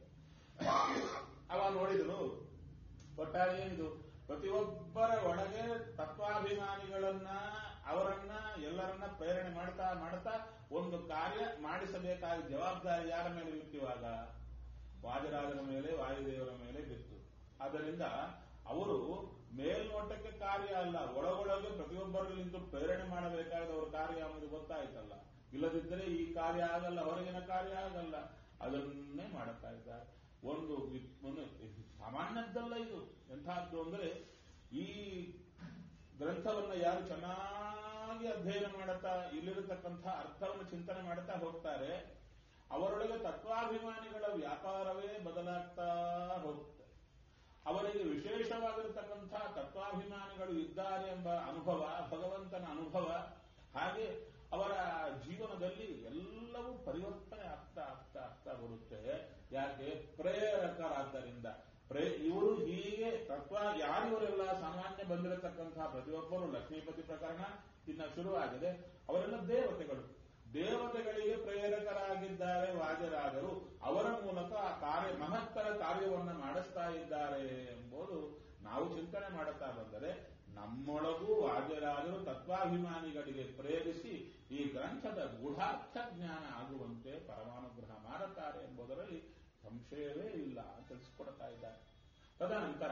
ಅವ ನೋಡಿದ್ರು ಒಟ್ಟಾರೆ ಏನಿದು ಪ್ರತಿಯೊಬ್ಬರ ಒಳಗೆ ತತ್ವಾಭಿಮಾನಿಗಳನ್ನ ಅವರನ್ನ ಎಲ್ಲರನ್ನ ಪ್ರೇರಣೆ ಮಾಡ್ತಾ ಮಾಡ್ತಾ ಒಂದು ಕಾರ್ಯ ಮಾಡಿಸಬೇಕಾದ ಜವಾಬ್ದಾರಿ ಯಾರ ಮೇಲೆ ಬಿತ್ತಿವಾಗ ವಾಜರಾಜನ ಮೇಲೆ ವಾಯುದೇವರ ಮೇಲೆ ಬಿತ್ತು ಆದ್ದರಿಂದ ಅವರು ಮೇಲ್ನೋಟಕ್ಕೆ ಕಾರ್ಯ ಅಲ್ಲ ಒಳಗೊಳಗೆ ಪ್ರತಿಯೊಬ್ಬರಲ್ಲಿ ನಿಂತು ಪ್ರೇರಣೆ ಮಾಡಬೇಕಾದವರ ಕಾರ್ಯ ಅನ್ನೋದು ಗೊತ್ತಾಯ್ತಲ್ಲ ಇಲ್ಲದಿದ್ದರೆ ಈ ಕಾರ್ಯ ಆಗಲ್ಲ ಹೊರಗಿನ ಕಾರ್ಯ ಆಗಲ್ಲ ಅದನ್ನೇ ಮಾಡುತ್ತಾ ಇದ್ದಾರೆ ಒಂದು ವಿ- ಒಂದು ಸಾಮಾನ್ಯದ್ದಲ್ಲ ಇದು ಎಂಥದ್ದು ಅಂದ್ರೆ ಈ ಗ್ರಂಥವನ್ನ ಯಾರು ಚೆನ್ನಾಗಿ ಅಧ್ಯಯನ ಮಾಡುತ್ತಾ ಇಲ್ಲಿರತಕ್ಕಂಥ ಅರ್ಥವನ್ನು ಚಿಂತನೆ ಮಾಡುತ್ತಾ ಹೋಗ್ತಾರೆ ಅವರೊಳಗೆ ತತ್ವಾಭಿಮಾನಿಗಳ ವ್ಯಾಪಾರವೇ ಬದಲಾಗ್ತಾ ಹೋಗುತ್ತೆ ಅವರಿಗೆ ವಿಶೇಷವಾಗಿರತಕ್ಕಂಥ ತತ್ವಾಭಿಮಾನಿಗಳು ಇದ್ದಾರೆ ಎಂಬ ಅನುಭವ ಭಗವಂತನ ಅನುಭವ ಹಾಗೆ ಅವರ ಜೀವನದಲ್ಲಿ ಎಲ್ಲವೂ ಪರಿವರ್ತನೆ ಆಗ್ತಾ ಆಗ್ತಾ ಆಗ್ತಾ ಬರುತ್ತೆ ಯಾಕೆ ಪ್ರೇರಕರಾದ್ದರಿಂದ ಪ್ರೇ ಇವರು ಹೀಗೆ ತತ್ವ ಯಾರಿವರೆಲ್ಲ ಸಾಮಾನ್ಯ ಬಂದಿರತಕ್ಕಂತಹ ಪ್ರತಿಯೊಬ್ಬರು ಲಕ್ಷ್ಮೀಪತಿ ಪ್ರಕರಣ ಇನ್ನ ಶುರುವಾಗಿದೆ ಅವರೆಲ್ಲ ದೇವತೆಗಳು ದೇವತೆಗಳಿಗೆ ಪ್ರೇರಕರಾಗಿದ್ದಾರೆ ವಾಜರಾದರು ಅವರ ಮೂಲಕ ಆ ಕಾರ್ಯ ಮಹತ್ತರ ಕಾರ್ಯವನ್ನು ಮಾಡಿಸ್ತಾ ಇದ್ದಾರೆ ಎಂಬುದು ನಾವು ಚಿಂತನೆ ಮಾಡುತ್ತಾ ಬಂದರೆ ನಮ್ಮೊಳಗೂ ವಾಜರಾದರು ತತ್ವಾಭಿಮಾನಿಗಳಿಗೆ ಪ್ರೇರಿಸಿ ಈ ಗ್ರಂಥದ ಗೂಢಾರ್ಥ ಜ್ಞಾನ ಆಗುವಂತೆ ಪರಮಾನುಗ್ರಹ ಮಾಡುತ್ತಾರೆ ಎಂಬುದರಲ್ಲಿ ಸಂಶಯವೇ ಇಲ್ಲ ಅಂತ ತಿಳಿಸಿಕೊಡ್ತಾ ಇದ್ದಾರೆ ತದನಂತರ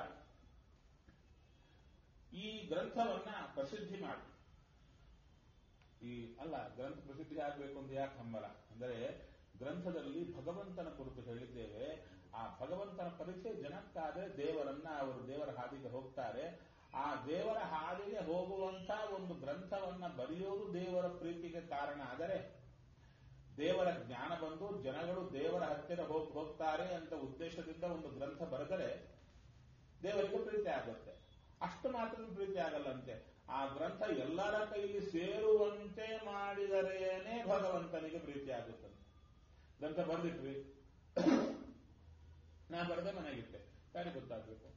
ಈ ಗ್ರಂಥವನ್ನ ಪ್ರಸಿದ್ಧಿ ಮಾಡಿ ಈ ಅಲ್ಲ ಗ್ರಂಥ ಪ್ರಸಿದ್ಧಿ ಆಗಬೇಕು ಅಂತ ಯಾಕೆ ಹಂಬಲ ಅಂದರೆ ಗ್ರಂಥದಲ್ಲಿ ಭಗವಂತನ ಕುರಿತು ಹೇಳಿದ್ದೇವೆ ಆ ಭಗವಂತನ ಪರಿಚಯ ಜನಕ್ಕಾದ್ರೆ ದೇವರನ್ನ ಅವರು ದೇವರ ಹಾದಿಗೆ ಹೋಗ್ತಾರೆ ಆ ದೇವರ ಹಾದಿಗೆ ಹೋಗುವಂತ ಒಂದು ಗ್ರಂಥವನ್ನ ಬರೆಯೋದು ದೇವರ ಪ್ರೀತಿಗೆ ಕಾರಣ ಆದರೆ ದೇವರ ಜ್ಞಾನ ಬಂದು ಜನಗಳು ದೇವರ ಹತ್ತಿರ ಹೋಗ್ ಹೋಗ್ತಾರೆ ಅಂತ ಉದ್ದೇಶದಿಂದ ಒಂದು ಗ್ರಂಥ ಬರೆದರೆ ದೇವರಿಗೆ ಪ್ರೀತಿ ಆಗುತ್ತೆ ಅಷ್ಟು ಮಾತ್ರ ಪ್ರೀತಿ ಆಗಲ್ಲಂತೆ ಆ ಗ್ರಂಥ ಎಲ್ಲರ ಕೈಲಿ ಸೇರುವಂತೆ ಮಾಡಿದರೇನೆ ಭಗವಂತನಿಗೆ ಪ್ರೀತಿ ಆಗುತ್ತದೆ ಗ್ರಂಥ ಬರೆದಿಟ್ವಿ ನಾ ಬರೆದ ಮನೆಗಿಟ್ಟೆ ಯಾರಿಗೆ ಗೊತ್ತಾಗಬೇಕು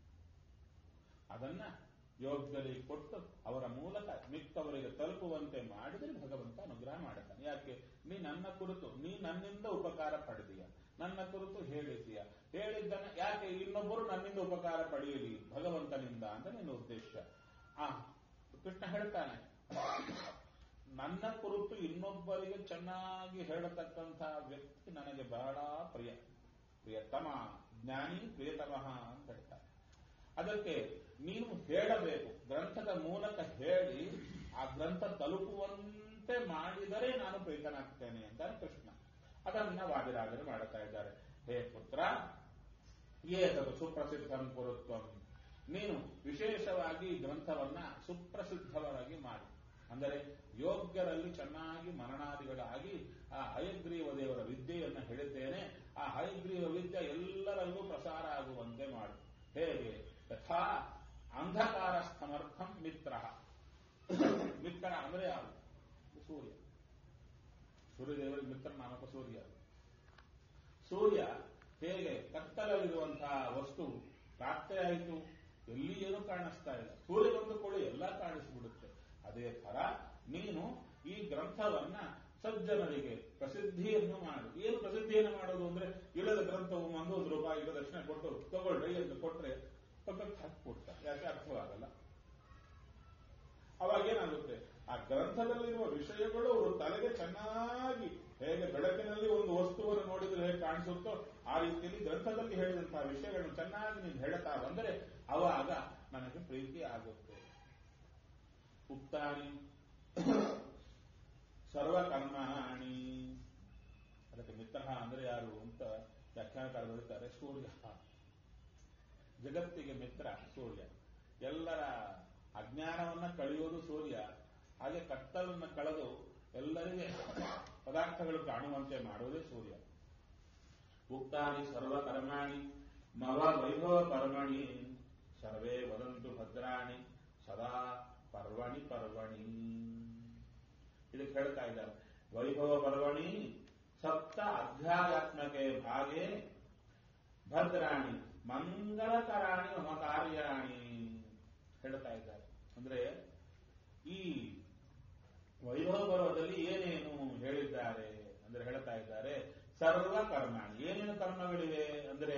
ಅದನ್ನ ಯೋಗ್ಯರಿಗೆ ಕೊಟ್ಟು ಅವರ ಮೂಲಕ ಮಿಕ್ಕವರಿಗೆ ತಲುಪುವಂತೆ ಮಾಡಿದರೆ ಭಗವಂತ ಅನುಗ್ರಹ ಮಾಡುತ್ತಾನೆ ಯಾಕೆ ನೀ ನನ್ನ ಕುರಿತು ನೀ ನನ್ನಿಂದ ಉಪಕಾರ ಪಡೆದೀಯ ನನ್ನ ಕುರಿತು ಹೇಳಿದೀಯ ಹೇಳಿದ್ದನ್ನ ಯಾಕೆ ಇನ್ನೊಬ್ಬರು ನನ್ನಿಂದ ಉಪಕಾರ ಪಡೆಯಲಿ ಭಗವಂತನಿಂದ ಅಂತ ನಿನ್ನ ಉದ್ದೇಶ ಆ ಕೃಷ್ಣ ಹೇಳ್ತಾನೆ ನನ್ನ ಕುರಿತು ಇನ್ನೊಬ್ಬರಿಗೆ ಚೆನ್ನಾಗಿ ಹೇಳತಕ್ಕಂಥ ವ್ಯಕ್ತಿ ನನಗೆ ಬಹಳ ಪ್ರಿಯ ಪ್ರಿಯತಮ ಜ್ಞಾನಿ ಪ್ರಿಯತಮಃ ಅಂತ ಹೇಳ್ತಾರೆ ಅದಕ್ಕೆ ನೀನು ಹೇಳಬೇಕು ಗ್ರಂಥದ ಮೂಲಕ ಹೇಳಿ ಆ ಗ್ರಂಥ ತಲುಪುವಂತೆ ಮಾಡಿದರೆ ನಾನು ಪ್ರೀತನಾಗ್ತೇನೆ ಅಂತಾರೆ ಕೃಷ್ಣ ಅದನ್ನ ವಾದಿರಾಜರು ಮಾಡುತ್ತಾ ಇದ್ದಾರೆ ಹೇ ಪುತ್ರ ಏತದು ಸುಪ್ರಸಿದ್ಧಂ ಕುರುತ್ವಂ ನೀನು ವಿಶೇಷವಾಗಿ ಈ ಗ್ರಂಥವನ್ನ ಸುಪ್ರಸಿದ್ಧವಾಗಿ ಮಾಡಿ ಅಂದರೆ ಯೋಗ್ಯರಲ್ಲಿ ಚೆನ್ನಾಗಿ ಮರಣಾದಿಗಳಾಗಿ ಆ ಹಯಗ್ರೀವ ದೇವರ ವಿದ್ಯೆಯನ್ನು ಹೇಳಿದ್ದೇನೆ ಆ ಹಯಗ್ರೀವ ವಿದ್ಯೆ ಎಲ್ಲರಲ್ಲೂ ಪ್ರಸಾರ ಆಗುವಂತೆ ಮಾಡು ಹೇಗೆ ಯಥಾ ಅಂಧಕಾರ ಸಮರ್ಥಂ ಮಿತ್ರ ಮಿತ್ರ ಅಂದ್ರೆ ಯಾರು ಸೂರ್ಯ ಸೂರ್ಯದೇವರಿಗೆ ಮಿತ್ರ ನಾಮಕ ಸೂರ್ಯ ಸೂರ್ಯ ಹೇಗೆ ಕತ್ತಲಲ್ಲಿರುವಂತಹ ವಸ್ತು ರಾತ್ರಿ ಆಯಿತು ಎಲ್ಲಿ ಏನೂ ಕಾಣಿಸ್ತಾ ಇಲ್ಲ ಸೂರ್ಯ ಬಂದು ಕೂಡ ಎಲ್ಲ ಕಾಣಿಸ್ಬಿಡುತ್ತೆ ಅದೇ ತರ ನೀನು ಈ ಗ್ರಂಥವನ್ನ ಸಜ್ಜನರಿಗೆ ಪ್ರಸಿದ್ಧಿಯನ್ನು ಮಾಡು ಏನು ಪ್ರಸಿದ್ಧಿಯನ್ನು ಮಾಡೋದು ಅಂದ್ರೆ ಇಲ್ಲದ ಗ್ರಂಥವು ಒಂದು ಒಂದು ರೂಪಾಯಿ ಈಗ ದಕ್ಷಿಣ ಕೊಟ್ಟು ತಗೊಳ್ರಿ ಎಂದು ಕೊಟ್ರೆ ಪಕ್ಕಕ್ಕೆ ಹಾಕಿಕೊಡ್ತಾರೆ ಯಾಕೆ ಅರ್ಥವಾಗಲ್ಲ ಅವಾಗ ಏನಾಗುತ್ತೆ ಆ ಗ್ರಂಥದಲ್ಲಿರುವ ವಿಷಯಗಳು ಅವರು ತಲೆಗೆ ಚೆನ್ನಾಗಿ ಹೇಗೆ ಬೆಳಕಿನಲ್ಲಿ ಒಂದು ವಸ್ತುವನ್ನು ನೋಡಿದ್ರೆ ಹೇಗೆ ಕಾಣಿಸುತ್ತೋ ಆ ರೀತಿಯಲ್ಲಿ ಗ್ರಂಥದಲ್ಲಿ ಹೇಳಿದಂತಹ ವಿಷಯಗಳನ್ನು ಚೆನ್ನಾಗಿ ನೀನು ಹೇಳ್ತಾ ಬಂದರೆ ಅವಾಗ ನನಗೆ ಪ್ರೀತಿ ಆಗುತ್ತೆ ಉಕ್ತಾನಿ ಸರ್ವಕರ್ಮಾಣಿ ಅದಕ್ಕೆ ಮಿತ್ರ ಅಂದ್ರೆ ಯಾರು ಅಂತ ವ್ಯಾಖ್ಯಾನಕಾರ ಬರುತ್ತಾರೆ ಸೂರ್ಯ ಜಗತ್ತಿಗೆ ಮಿತ್ರ ಸೂರ್ಯ ಎಲ್ಲರ ಅಜ್ಞಾನವನ್ನ ಕಳೆಯೋದು ಸೂರ್ಯ ಹಾಗೆ ಕತ್ತಲನ್ನು ಕಳೆದು ಎಲ್ಲರಿಗೆ ಪದಾರ್ಥಗಳು ಕಾಣುವಂತೆ ಮಾಡುವುದೇ ಸೂರ್ಯ ಉಕ್ತಾನಿ ಸರ್ವಕರ್ಮಾಣಿ ಮವ ವೈಭವ ಪರ್ವಣಿ ಸರ್ವೇ ವದಂತು ಭದ್ರಾಣಿ ಸದಾ ಪರ್ವಣಿ ಪರ್ವಣಿ ಇದಕ್ಕೆ ಹೇಳ್ತಾ ಇದ್ದಾರೆ ವೈಭವ ಪರ್ವಣಿ ಸಪ್ತ ಅಧ್ಯಾಯಾತ್ಮಕೆ ಭಾಗೆ ಭದ್ರಾಣಿ ಮಂಗಳಕರಾಣಿ ಮಮ ಕಾರ್ಯಾಣಿ ಹೇಳ್ತಾ ಇದ್ದಾರೆ ಅಂದ್ರೆ ಈ ವೈಭವ ಪರ್ವದಲ್ಲಿ ಏನೇನು ಹೇಳಿದ್ದಾರೆ ಅಂದ್ರೆ ಹೇಳ್ತಾ ಇದ್ದಾರೆ ಸರ್ವ ಕರ್ಮಾಣಿ ಏನೇನು ಕರ್ಮಗಳಿವೆ ಅಂದ್ರೆ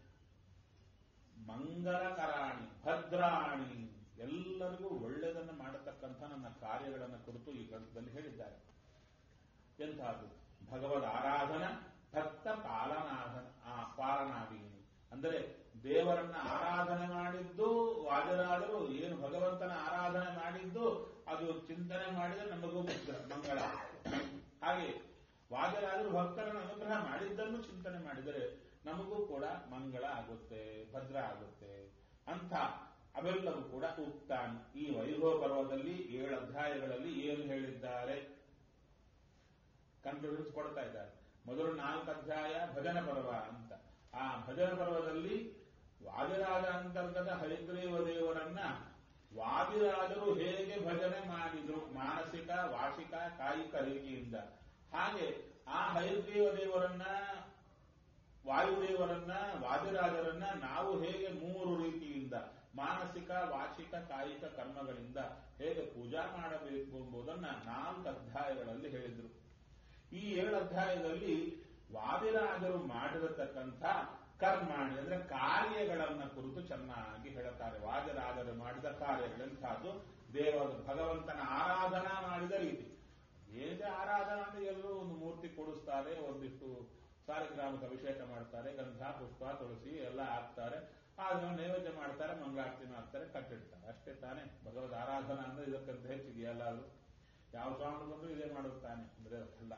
ಮಂಗಲಕರಾಣಿ ಭದ್ರಾಣಿ ಎಲ್ಲರಿಗೂ ಒಳ್ಳೆಯದನ್ನು ಮಾಡತಕ್ಕಂಥ ನನ್ನ ಕಾರ್ಯಗಳನ್ನು ಕುರಿತು ಈ ಗ್ರಂಥದಲ್ಲಿ ಹೇಳಿದ್ದಾರೆ ಎಂತಹದ್ದು ಭಗವದ್ ಆರಾಧನ ಭಕ್ತ ಪಾಲನಾಧನ ಆ ಪಾಲನಾದೀನಿ ಅಂದರೆ ದೇವರನ್ನ ಆರಾಧನೆ ಮಾಡಿದ್ದು ವಾಜರಾದರು ಏನು ಭಗವಂತನ ಆರಾಧನೆ ಮಾಡಿದ್ದು ಅದು ಚಿಂತನೆ ಮಾಡಿದರೆ ನಮಗೂ ಮಂಗಳ ಹಾಗೆ ವಾಜರಾದರು ಭಕ್ತರನ್ನು ಅನುಗ್ರಹ ಮಾಡಿದ್ದನ್ನು ಚಿಂತನೆ ಮಾಡಿದರೆ ನಮಗೂ ಕೂಡ ಮಂಗಳ ಆಗುತ್ತೆ ಭದ್ರ ಆಗುತ್ತೆ ಅಂತ ಅವೆಲ್ಲವೂ ಕೂಡ ಉಕ್ತಾನ್ ಈ ವೈಭವ ಪರ್ವದಲ್ಲಿ ಏಳು ಅಧ್ಯಾಯಗಳಲ್ಲಿ ಏನು ಹೇಳಿದ್ದಾರೆ ಕನ್ಫ್ಯೂಷನ್ಸ್ ಕೊಡ್ತಾ ಇದ್ದಾರೆ ಮೊದಲು ನಾಲ್ಕು ಅಧ್ಯಾಯ ಭಜನ ಪರ್ವ ಅಂತ ಆ ಭಜನ ಪರ್ವದಲ್ಲಿ ವಾದಿರಾಜ ಅಂತರ್ಗತ ಹರಿಗ್ರೀವ ದೇವರನ್ನ ವಾದಿರಾಜರು ಹೇಗೆ ಭಜನೆ ಮಾಡಿದ್ರು ಮಾನಸಿಕ ವಾಚಿಕ ಕಾಯಿಕ ರೀತಿಯಿಂದ ಹಾಗೆ ಆ ಹರಿಗ್ರೀವ ದೇವರನ್ನ ವಾಯುದೇವರನ್ನ ವಾದಿರಾಜರನ್ನ ನಾವು ಹೇಗೆ ಮೂರು ರೀತಿಯಿಂದ ಮಾನಸಿಕ ವಾಚಿಕ ಕಾಯಿಕ ಕರ್ಮಗಳಿಂದ ಹೇಗೆ ಪೂಜಾ ಮಾಡಬೇಕು ಎಂಬುದನ್ನ ನಾಲ್ಕು ಅಧ್ಯಾಯಗಳಲ್ಲಿ ಹೇಳಿದರು ಈ ಏಳು ಅಧ್ಯಾಯದಲ್ಲಿ ವಾದಿರಾಜರು ಮಾಡಿರತಕ್ಕಂಥ ಕರ್ಮಾಣಿ ಅಂದ್ರೆ ಕಾರ್ಯಗಳನ್ನ ಕುರಿತು ಚೆನ್ನಾಗಿ ಹೇಳುತ್ತಾರೆ ವಾದಿರಾಜರು ಮಾಡಿದ ಕಾರ್ಯಗಳೆಂಥದ್ದು ದೇವ ಭಗವಂತನ ಆರಾಧನಾ ಮಾಡಿದ ರೀತಿ ಏನೇ ಆರಾಧನಾ ಅಂದ್ರೆ ಎಲ್ಲರೂ ಒಂದು ಮೂರ್ತಿ ಕೊಡಿಸ್ತಾರೆ ಒಂದಿಷ್ಟು ಸಾಲಿಗ್ರಾಮಕ್ಕೆ ಅಭಿಷೇಕ ಮಾಡ್ತಾರೆ ಗಂಧ ಪುಷ್ಪ ತುಳಸಿ ಎಲ್ಲ ಹಾಕ್ತಾರೆ ಆದ್ಮೇಲೆ ನೈವೇದ್ಯ ಮಾಡ್ತಾರೆ ಮಂಗಳಾರತಿ ಮಾಡ್ತಾರೆ ಕಟ್ಟಿಡ್ತಾರೆ ಅಷ್ಟೇ ತಾನೇ ಭಗವದ್ ಆರಾಧನಾ ಅಂದ್ರೆ ಇದಕ್ಕಂತ ಹೆಚ್ಚಿದೆಯಲ್ಲ ಅದು ಯಾವ ಸ್ವಾಮಿ ಬಂದ್ರು ಇದೇ ಮಾಡುತ್ತಾನೆ ಅಂದ್ರೆ ಅಲ್ಲ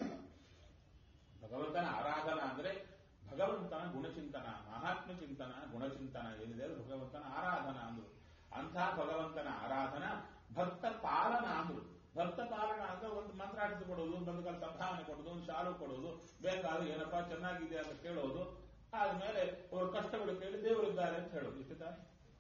ಭಗವಂತನ ಆರಾಧನಾ ಅಂದ್ರೆ ಭಗವಂತನ ಗುಣಚಿಂತನ ಮಹಾತ್ಮ ಚಿಂತನ ಗುಣಚಿಂತನ ಏನಿದೆ ಅದು ಭಗವಂತನ ಆರಾಧನಾ ಅಂದ್ರು ಅಂಥ ಭಗವಂತನ ಆರಾಧನಾ ಭಕ್ತ ಪಾಲನ ಅಂದ್ರು ಭಕ್ತ ಪಾಲನ ಅಂದ್ರೆ ಒಂದು ಮಂತ್ರ ಆಡಿಸಿಕೊಡೋದು ಒಂದು ಕಾಲ ಸಂಭಾವನೆ ಕೊಡೋದು ಒಂದು ಶಾಲು ಕೊಡೋದು ಬೇಕಾದ್ರೆ ಏನಪ್ಪಾ ಚೆನ್ನಾಗಿದೆ ಅಂತ ಕೇಳೋದು ಆದ್ಮೇಲೆ ಅವ್ರ ಕಷ್ಟಗಳು ಕೇಳಿ ದೇವರಿದ್ದಾರೆ ಅಂತ ಹೇಳೋದು ಇಷ್ಟು ತಾನೆ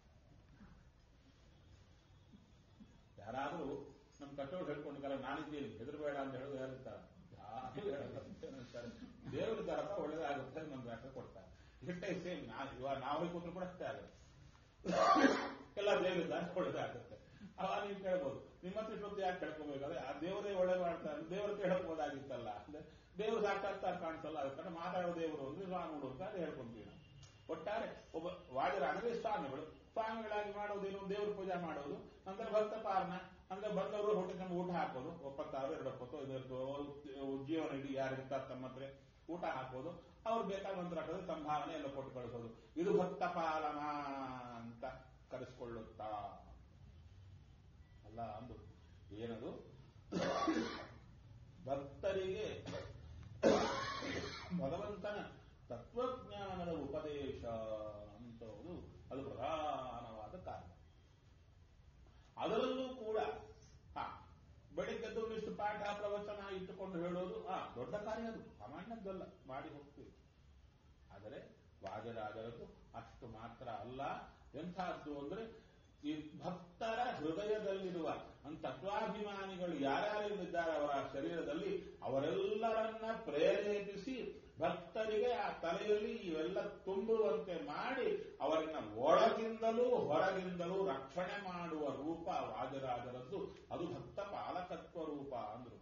ಯಾರಾದ್ರೂ ನಮ್ಮ ಕಷ್ಟಗಳು ಹೇಳ್ಕೊಂಡಿದ್ದಾರೆ ನಾನಿದ್ದೀನಿ ಹೆದರಬೇಡ ಅಂತ ಹೇಳೋದು ಯಾರಿರ್ತಾರೆ ಯಾರು ಹೇಳಲ್ಲ ಅಂತಾರೆ ದೇವರಿದ್ದಾರಪ್ಪ ಒಳ್ಳೇದಾಗುತ್ತೆ ನಮ್ಮ ವ್ಯಾಖ್ಯೆ ಕೊಡ್ತಾರೆ ಇಷ್ಟೇ ಸೇಮ್ ಇವಾಗ ನಾವು ಕೂತ್ರು ಕೂಡ ಅಷ್ಟೇ ಆಗುತ್ತೆ ಎಲ್ಲ ದೇವರಿದ್ದಾರೆ ಒಳ್ಳೇದಾಗುತ್ತೆ ಅವಾಗ ನೀವು ಕೇಳ್ಬೋದು ನಿಮ್ಮ ಹತ್ರ ಇಷ್ಟೊತ್ತು ಯಾಕೆ ಕೇಳ್ಕೋಬೇಕಾದ್ರೆ ಆ ದೇವರೇ ಒಳ್ಳೆ ಮಾಡ್ತಾರೆ ದೇವರು ಕೇಳಬಹುದಾಗಿತ್ತಲ್ಲ ಅಂದ್ರೆ ದೇವರು ಸಾಕ್ಷಾತ್ಕಾರ ಕಾಣಿಸಲ್ಲ ಅದಕ್ಕೆ ಮಾತಾಡೋ ದೇವರು ಅಂದ್ರೆ ಸ್ವಾಮಿಗಳು ಅಂತ ಅದು ಹೇಳ್ಕೊಂತೀವಿ ನಾವು ಒಟ್ಟಾರೆ ಒಬ್ಬ ವಾದಿರ ಅಂದ್ರೆ ಸ್ವಾಮಿಗಳು ಸ್ವಾಮಿಗಳಾಗಿ ಮಾಡೋದೇನು ದೇವ್ರ ಪೂಜೆ ಮಾಡೋದು ನಂತರ ಭಕ್ತ ಪಾಲನ ಅಂದ್ರೆ ಬಂದವರು ಹೊಟ್ಟೆ ನಮ್ಮ ಊಟ ಹಾಕೋದು ಒಪ್ಪತ್ತಾರು ಎರಡು ಒಪ್ಪತ್ತು ಇದರದ್ದು ಜೀವನ ಇಡೀ ಯಾರಿರ್ತಾರೆ ತಮ್ಮ ಹತ್ರ ಊಟ ಹಾಕೋದು ಅವ್ರು ಬೇಕಾದ ಮಂತ್ರ ಹಾಕೋದು ಸಂಭಾವನೆ ಎಲ್ಲ ಕೊಟ್ಟು ಕಳಿಸೋದು ಇದು ಭಕ್ತ ಪಾಲನ ಅಂತ ಕರೆಸ್ಕೊಳ್ಳುತ್ತಾ ಅಲ್ಲ ಅಂದು ಏನದು ಭಕ್ತರಿಗೆ ಭಗವಂತನ ತತ್ವಜ್ಞಾನದ ಉಪದೇಶ ಅಂತವುದು ಅದು ಪ್ರಧಾನವಾದ ಕಾರ್ಯ ಅದರಲ್ಲೂ ಕೂಡ ಹಾ ಬೆಳಿಗ್ಗೆದ್ದು ಒಂದಿಷ್ಟು ಪಾಠ ಪ್ರವಚನ ಇಟ್ಟುಕೊಂಡು ಹೇಳೋದು ಆ ದೊಡ್ಡ ಕಾರ್ಯ ಅದು ಸಾಮಾನ್ಯದ್ದಲ್ಲ ಮಾಡಿ ಹೋಗ್ತೀವಿ ಆದರೆ ವಾಜರಾಜರದ್ದು ಅಷ್ಟು ಮಾತ್ರ ಅಲ್ಲ ಎಂಥದ್ದು ಅಂದ್ರೆ ಈ ಭಕ್ತರ ಹೃದಯದಲ್ಲಿರುವ ತತ್ವಾಭಿಮಾನಿಗಳು ಯಾರ್ಯಾರಿದ್ದಾರೆ ಅವರ ಶರೀರದಲ್ಲಿ ಅವರೆಲ್ಲರನ್ನ ಪ್ರೇರೇಪಿಸಿ ಭಕ್ತರಿಗೆ ಆ ತಲೆಯಲ್ಲಿ ಇವೆಲ್ಲ ತುಂಬುವಂತೆ ಮಾಡಿ ಅವರನ್ನ ಒಳಗಿಂದಲೂ ಹೊರಗಿಂದಲೂ ರಕ್ಷಣೆ ಮಾಡುವ ರೂಪ ವಾಜರಾಜರದ್ದು ಅದು ಭಕ್ತ ಪಾಲಕತ್ವ ರೂಪ ಅಂದ್ರು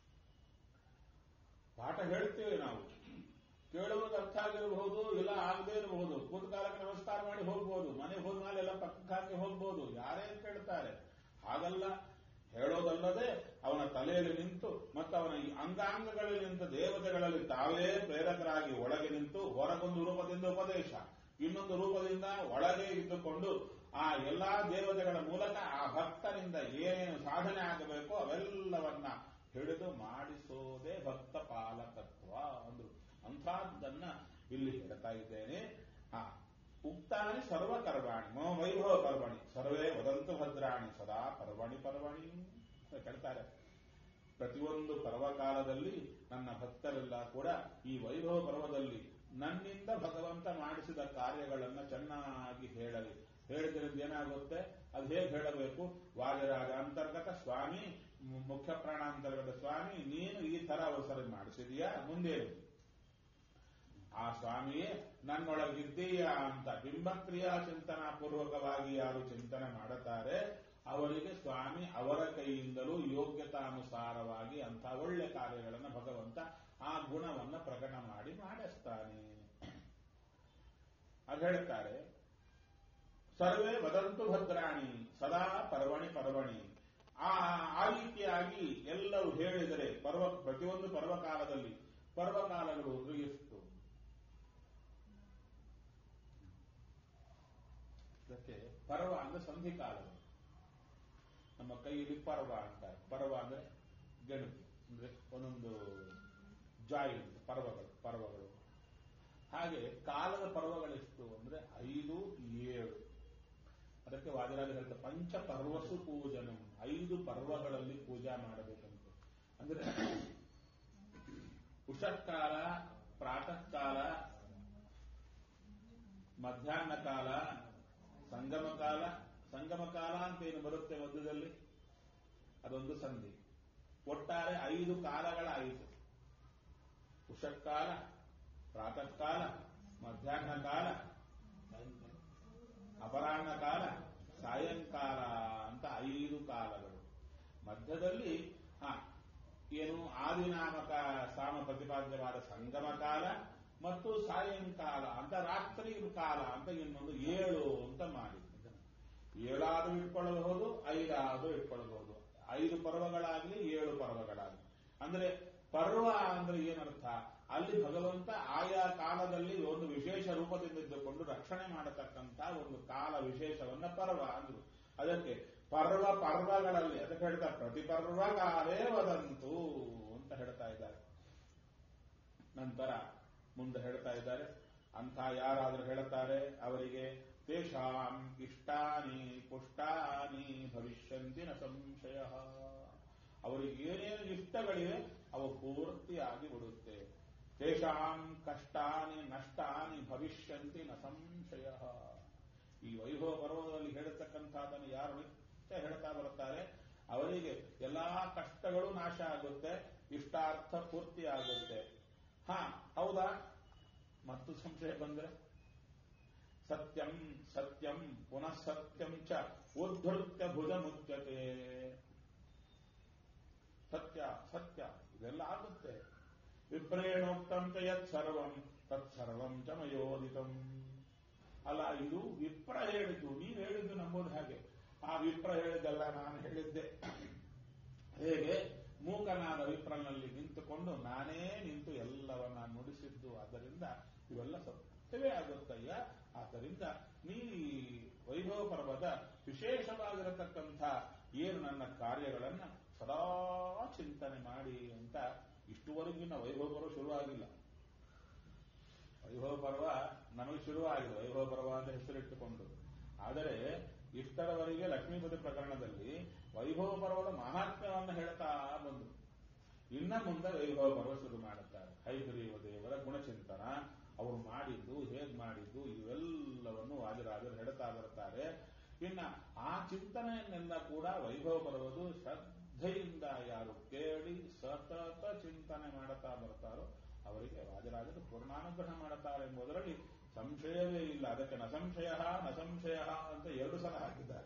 ಪಾಠ ಹೇಳ್ತೇವೆ ನಾವು ಕೇಳುವುದು ಅರ್ಥ ಆಗಿರಬಹುದು ಇಲ್ಲ ಆಗದೇ ಇರಬಹುದು ಕೂತ್ಕಾಲಕ್ಕೆ ನಮಸ್ಕಾರ ಮಾಡಿ ಹೋಗ್ಬೋದು ಮನೆಗೆ ಹೋದ್ಮೇಲೆ ಎಲ್ಲ ಪಕ್ಕಕ್ಕೆ ಹಾಕಿ ಹೋಗ್ಬೋದು ಯಾರೇ ಕೇಳ್ತಾರೆ ಹಾಗಲ್ಲ ಹೇಳೋದಲ್ಲದೆ ಅವನ ತಲೆಯಲ್ಲಿ ನಿಂತು ಮತ್ತು ಅವನ ಈ ಅಂಗಾಂಗಗಳಲ್ಲಿ ನಿಂತ ದೇವತೆಗಳಲ್ಲಿ ತಾವೇ ಪ್ರೇರಕರಾಗಿ ಒಳಗೆ ನಿಂತು ಹೊರಗೊಂದು ರೂಪದಿಂದ ಉಪದೇಶ ಇನ್ನೊಂದು ರೂಪದಿಂದ ಒಳಗೆ ಇದ್ದುಕೊಂಡು ಆ ಎಲ್ಲಾ ದೇವತೆಗಳ ಮೂಲಕ ಆ ಭಕ್ತನಿಂದ ಏನೇನು ಸಾಧನೆ ಆಗಬೇಕೋ ಅವೆಲ್ಲವನ್ನ ಹಿಡಿದು ಮಾಡಿಸೋದೇ ಭಕ್ತ ಪಾಲಕತ್ವ ಅಂದ್ರು ಅಂಥದ್ದನ್ನ ಇಲ್ಲಿ ಹೇಳ್ತಾ ಇದ್ದೇನೆ ಹಾ ಉಕ್ತಾನಿ ಸರ್ವ ಕರ್ವಾಣಿ ಮೋ ವೈಭವ ಪರ್ವಣಿ ಸರ್ವೇ ವದಂತು ಭದ್ರಾಣಿ ಸದಾ ಪರ್ವಣಿ ಪರ್ವಣಿ ಅಂತ ಕೇಳ್ತಾರೆ ಪ್ರತಿಯೊಂದು ಪರ್ವಕಾಲದಲ್ಲಿ ನನ್ನ ಭಕ್ತರೆಲ್ಲ ಕೂಡ ಈ ವೈಭವ ಪರ್ವದಲ್ಲಿ ನನ್ನಿಂದ ಭಗವಂತ ಮಾಡಿಸಿದ ಕಾರ್ಯಗಳನ್ನ ಚೆನ್ನಾಗಿ ಹೇಳಲಿ ಹೇಳಿದ್ರಿಂದ ಏನಾಗುತ್ತೆ ಅದು ಹೇಗೆ ಹೇಳಬೇಕು ವಾಜರಾಜ ಅಂತರ್ಗತ ಸ್ವಾಮಿ ಮುಖ್ಯ ಪ್ರಾಣಾಂತರ್ಗತ ಸ್ವಾಮಿ ನೀನು ಈ ತರ ಅವಸರ ಮಾಡಿಸಿದೀಯಾ ಮುಂದೇನು ಆ ಸ್ವಾಮಿಯೇ ನನ್ನೊಳಗಿದ್ದೀಯ ಅಂತ ಬಿಂಬಕ್ರಿಯಾ ಚಿಂತನಾ ಪೂರ್ವಕವಾಗಿ ಯಾರು ಚಿಂತನೆ ಮಾಡುತ್ತಾರೆ ಅವರಿಗೆ ಸ್ವಾಮಿ ಅವರ ಕೈಯಿಂದಲೂ ಯೋಗ್ಯತಾನುಸಾರವಾಗಿ ಅಂತ ಒಳ್ಳೆ ಕಾರ್ಯಗಳನ್ನು ಭಗವಂತ ಆ ಗುಣವನ್ನ ಪ್ರಕಟ ಮಾಡಿ ಮಾಡಿಸ್ತಾನೆ ಅದು ಹೇಳ್ತಾರೆ ಸರ್ವೇ ವದಂತು ಭದ್ರಾಣಿ ಸದಾ ಪರ್ವಣಿ ಪರ್ವಣಿ ಆ ಆ ರೀತಿಯಾಗಿ ಎಲ್ಲರೂ ಹೇಳಿದರೆ ಪರ್ವ ಪ್ರತಿಯೊಂದು ಪರ್ವಕಾಲದಲ್ಲಿ ಪರ್ವಕಾಲಗಳು ಎಷ್ಟು ಇದಕ್ಕೆ ಪರ್ವ ಅಂದ್ರೆ ಸಂಧಿಕಾಲಗಳು ನಮ್ಮ ಕೈಯಲ್ಲಿ ಪರ್ವ ಅಂತಾರೆ ಪರ್ವ ಅಂದ್ರೆ ಗಣತಿ ಅಂದ್ರೆ ಒಂದೊಂದು ಜಾಯಿಂಟ್ ಪರ್ವಗಳು ಪರ್ವಗಳು ಹಾಗೆ ಕಾಲದ ಪರ್ವಗಳೆಷ್ಟು ಅಂದ್ರೆ ಐದು ಏಳು ಅದಕ್ಕೆ ವಾದಿರಾಜ ಹೇಳ್ತಾರೆ ಪಂಚ ಪರ್ವಸು ಪೂಜನಂ ಐದು ಪರ್ವಗಳಲ್ಲಿ ಪೂಜಾ ಮಾಡಬೇಕಂತೆ ಅಂದ್ರೆ ಉಷಕ್ಕಾಲ ಪ್ರಾತಃ ಕಾಲ ಮಧ್ಯಾಹ್ನ ಕಾಲ ಸಂಗಮ ಕಾಲ ಸಂಗಮ ಕಾಲ ಅಂತ ಏನು ಬರುತ್ತೆ ಮಧ್ಯದಲ್ಲಿ ಅದೊಂದು ಸಂಧಿ ಒಟ್ಟಾರೆ ಐದು ಕಾಲಗಳಾಯಿತು ಉಷಕ್ಕಾಲ ಪ್ರಾತಃ ಕಾಲ ಮಧ್ಯಾಹ್ನ ಕಾಲ ಅಪರಾಹ್ನ ಕಾಲ ಸಾಯಂಕಾಲ ಅಂತ ಐದು ಕಾಲಗಳು ಮಧ್ಯದಲ್ಲಿ ಹ ಏನು ಆದಿನಾಮಕ ಸಾಮ ಪ್ರತಿಪಾದ್ಯವಾದ ಸಂಗಮ ಕಾಲ ಮತ್ತು ಸಾಯಂಕಾಲ ಅಂತ ರಾತ್ರಿ ಕಾಲ ಅಂತ ಇನ್ನೊಂದು ಏಳು ಅಂತ ಮಾಡಿ ಏಳಾದ್ರೂ ಇಟ್ಕೊಳ್ಳಬಹುದು ಐದಾದ್ರೂ ಇಟ್ಕೊಳ್ಳಬಹುದು ಐದು ಪರ್ವಗಳಾಗ್ಲಿ ಏಳು ಪರ್ವಗಳಾಗ್ಲಿ ಅಂದ್ರೆ ಪರ್ವ ಅಂದ್ರೆ ಏನರ್ಥ ಅಲ್ಲಿ ಭಗವಂತ ಆಯಾ ಕಾಲದಲ್ಲಿ ಒಂದು ವಿಶೇಷ ರೂಪದಿಂದ ಇದ್ದುಕೊಂಡು ರಕ್ಷಣೆ ಮಾಡತಕ್ಕಂತ ಒಂದು ಕಾಲ ವಿಶೇಷವನ್ನ ಪರ್ವ ಅಂದ್ರು ಅದಕ್ಕೆ ಪರ್ವ ಪರ್ವಗಳಲ್ಲಿ ಅದಕ್ಕೆ ಹೇಳ್ತಾರೆ ಪ್ರತಿ ಪರ್ವ ಕಾಲೇ ವದಂತು ಅಂತ ಹೇಳ್ತಾ ಇದ್ದಾರೆ ನಂತರ ಮುಂದೆ ಹೇಳ್ತಾ ಇದ್ದಾರೆ ಅಂಥ ಯಾರಾದರೂ ಹೇಳುತ್ತಾರೆ ಅವರಿಗೆ ತೇಷಾಂ ಇಷ್ಟಾನಿ ಪುಷ್ಟಾನಿ ಭವಿಷ್ಯಂತಿ ನ ಸಂಶಯ ಅವರಿಗೆ ಏನೇನು ಇಷ್ಟಗಳಿವೆ ಅವು ಪೂರ್ತಿಯಾಗಿ ಬಿಡುತ್ತೆ ತೇಷಾಂ ಕಷ್ಟಾನಿ ನಷ್ಟಾನಿ ಭವಿಷ್ಯಂತಿ ನ ಸಂಶಯ ಈ ವೈಭವ ಪರ್ವದಲ್ಲಿ ಹೇಳತಕ್ಕಂಥದ್ದನ್ನು ಯಾರು ನಿತ್ಯ ಹೇಳ್ತಾ ಬರುತ್ತಾರೆ ಅವರಿಗೆ ಎಲ್ಲಾ ಕಷ್ಟಗಳು ನಾಶ ಆಗುತ್ತೆ ಇಷ್ಟಾರ್ಥ ಪೂರ್ತಿ ಆಗುತ್ತೆ ಹಾ ಹೌದಾ ಮತ್ತು ಸಂಶಯ ಬಂದ್ರೆ ಸತ್ಯಂ ಸತ್ಯಂ ಪುನಃ ಸತ್ಯಂ ಚ ಉದ್ಧೃತ್ಯ ಭುಜ ಮುಚ್ಯತೆ ಸತ್ಯ ಸತ್ಯ ಇದೆಲ್ಲ ಆಗುತ್ತೆ ವಿಪ್ರೇಣೋಕ್ತಂ ಚ ಯತ್ ಸರ್ವಂ ತತ್ಸರ್ವಂ ಚ ಮಯೋದಿತಂ ಅಲ್ಲ ಇದು ವಿಪ್ರ ಹೇಳಿದ್ದು ನೀವು ಹೇಳಿದ್ದು ನಂಬೋದು ಹಾಗೆ ಆ ವಿಪ್ರ ಹೇಳಿದ್ದಲ್ಲ ನಾನು ಹೇಳಿದ್ದೆ ಹೇಗೆ ಮೂಕನಾದ ವಿಪ್ರನಲ್ಲಿ ನಿಂತುಕೊಂಡು ನಾನೇ ನಿಂತು ಎಲ್ಲವನ್ನ ನುಡಿಸಿದ್ದು ಆದ್ದರಿಂದ ಇವೆಲ್ಲ ಸತ್ಯವೇ ಆಗುತ್ತಯ್ಯ ಆದ್ದರಿಂದ ನೀ ವೈಭವ ಪರ್ವದ ವಿಶೇಷವಾಗಿರತಕ್ಕಂಥ ಏನು ನನ್ನ ಕಾರ್ಯಗಳನ್ನ ಸದಾ ಚಿಂತನೆ ಮಾಡಿ ಅಂತ ಇಷ್ಟುವರೆಗಿನ ವೈಭವ ಪರ್ವ ಶುರುವಾಗಿಲ್ಲ ವೈಭವ ಪರ್ವ ನಮಗೆ ಶುರುವಾಗಿದೆ ವೈಭವ ಪರ್ವ ಅಂತ ಹೆಸರಿಟ್ಟುಕೊಂಡು ಆದರೆ ಇಷ್ಟರವರೆಗೆ ಲಕ್ಷ್ಮೀಪತಿ ಪ್ರಕರಣದಲ್ಲಿ ವೈಭವ ಪರ್ವದ ಮಹಾತ್ಮ್ಯವನ್ನು ಹೇಳ್ತಾ ಬಂದು ಇನ್ನ ಮುಂದೆ ವೈಭವ ಪರ್ವ ಶುರು ಮಾಡುತ್ತಾರೆ ಹೈಗ್ರೀವ ದೇವರ ಗುಣಚಿಂತನ ಅವರು ಮಾಡಿದ್ದು ಹೇಗ್ ಮಾಡಿದ್ದು ಇವೆಲ್ಲವನ್ನು ವಾದಿರಾಜರು ಹೇಳ್ತಾ ಬರ್ತಾರೆ ಇನ್ನ ಆ ಚಿಂತನೆಯನ್ನೆಲ್ಲ ಕೂಡ ವೈಭವ ಪರ್ವದು ಶ್ರದ್ಧೆಯಿಂದ ಯಾರು ಕೇಳಿ ಸತತ ಚಿಂತನೆ ಮಾಡುತ್ತಾ ಬರ್ತಾರೋ ಅವರಿಗೆ ರಾಜರಾಜರು ಪೂರ್ಣಾನುಗ್ರಹ ಮಾಡುತ್ತಾರೆ ಎಂಬುದರಲ್ಲಿ ಸಂಶಯವೇ ಇಲ್ಲ ಅದಕ್ಕೆ ನ ಸಂಶಯ ನ ಸಂಶಯ ಅಂತ ಎರಡು ಸಲ ಹಾಕಿದ್ದಾರೆ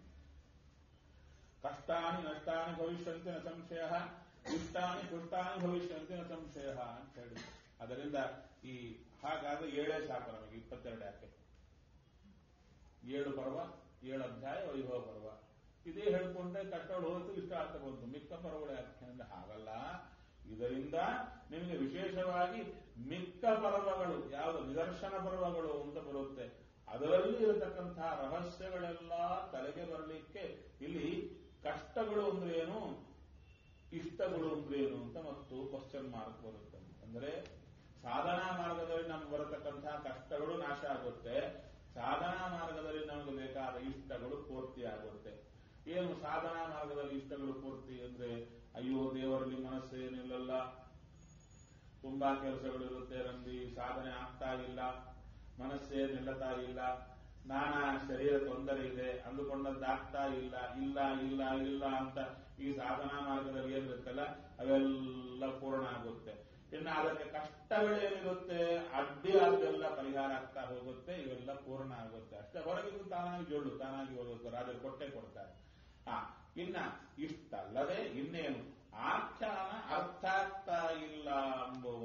ಕಷ್ಟಾನಿ ನಷ್ಟಾನಿ ಭವಿಷ್ಯಂತೆ ನ ಸಂಶಯ ಇಷ್ಟಾನಿ ಪುಷ್ಟಾನಿ ಭವಿಷ್ಯಂತೆ ನ ಸಂಶಯ ಅಂತ ಹೇಳಿ ಅದರಿಂದ ಈ ಹಾಗಾದ್ರೆ ಏಳೇ ಸಾಕು ನಮಗೆ ಇಪ್ಪತ್ತೆರಡು ಯಾಕೆ ಏಳು ಪರ್ವ ಏಳು ಅಧ್ಯಾಯ ವೈಭವ ಪರ್ವ ಇದೇ ಹೇಳ್ಕೊಂಡ್ರೆ ಕಟ್ಟೋಳು ಹೋಯ್ತು ಇಷ್ಟ ಆಗ್ತಾ ಬಂತು ಮಿಕ್ಕ ಪರ್ವಗಳು ಯಾಕೆ ಅಂದ್ರೆ ಹಾಗಲ್ಲ ಇದರಿಂದ ನಿಮಗೆ ವಿಶೇಷವಾಗಿ ಮಿಕ್ಕ ಪರ್ವಗಳು ಯಾವುದು ನಿದರ್ಶನ ಪರ್ವಗಳು ಅಂತ ಬರುತ್ತೆ ಅದರಲ್ಲಿ ಇರತಕ್ಕಂತಹ ರಹಸ್ಯಗಳೆಲ್ಲ ತಲೆಗೆ ಬರಲಿಕ್ಕೆ ಇಲ್ಲಿ ಕಷ್ಟಗಳು ಅಂದ್ರೆ ಏನು ಇಷ್ಟಗಳು ಅಂದ್ರೆ ಏನು ಅಂತ ಮತ್ತು ಕ್ವಶನ್ ಮಾರ್ಕ್ ಬರುತ್ತೆ ಅಂದ್ರೆ ಸಾಧನಾ ಮಾರ್ಗದಲ್ಲಿ ನಮ್ಗೆ ಬರತಕ್ಕಂತಹ ಕಷ್ಟಗಳು ನಾಶ ಆಗುತ್ತೆ ಸಾಧನಾ ಮಾರ್ಗದಲ್ಲಿ ನಮಗೆ ಬೇಕಾದ ಇಷ್ಟಗಳು ಪೂರ್ತಿ ಆಗುತ್ತೆ ಏನು ಸಾಧನಾ ಮಾರ್ಗದಲ್ಲಿ ಇಷ್ಟಗಳು ಪೂರ್ತಿ ಅಂದ್ರೆ ಅಯ್ಯೋ ದೇವರಲ್ಲಿ ಮನಸ್ಸು ಏನಿಲ್ಲಲ್ಲ ತುಂಬಾ ಕೆಲಸಗಳಿರುತ್ತೆ ರಂದಿ ಸಾಧನೆ ಆಗ್ತಾ ಇಲ್ಲ ಮನಸ್ಸೇ ನಿಲ್ಲತಾ ಇಲ್ಲ ನಾನಾ ಶರೀರ ತೊಂದರೆ ಇದೆ ಅಂದುಕೊಂಡದ್ದಾಗ್ತಾ ಇಲ್ಲ ಇಲ್ಲ ಇಲ್ಲ ಇಲ್ಲ ಅಂತ ಈ ಸಾಧನಾ ಮಾರ್ಗದಲ್ಲಿ ಏನಿರುತ್ತಲ್ಲ ಅವೆಲ್ಲ ಪೂರ್ಣ ಆಗುತ್ತೆ ಇನ್ನು ಅದಕ್ಕೆ ಕಷ್ಟಗಳೇನಿರುತ್ತೆ ಅಡ್ಡಿ ಆದ್ದೆಲ್ಲ ಪರಿಹಾರ ಆಗ್ತಾ ಹೋಗುತ್ತೆ ಇವೆಲ್ಲ ಪೂರ್ಣ ಆಗುತ್ತೆ ಅಷ್ಟೇ ಹೊರಗಿದ್ದು ತಾನಾಗಿ ಜೊಳ್ಳು ತಾನಾಗಿ ಹೋಗುತ್ತೆ ರಾಜರು ಕೊಟ್ಟೆ ಕೊಡ್ತಾರೆ ಆ ಇನ್ನ ಇಷ್ಟಲ್ಲದೆ ಇನ್ನೇನು ಆಖ್ಯಾನ ಅರ್ಥ ಆಗ್ತಾ ಇಲ್ಲ ಎಂಬುವುದು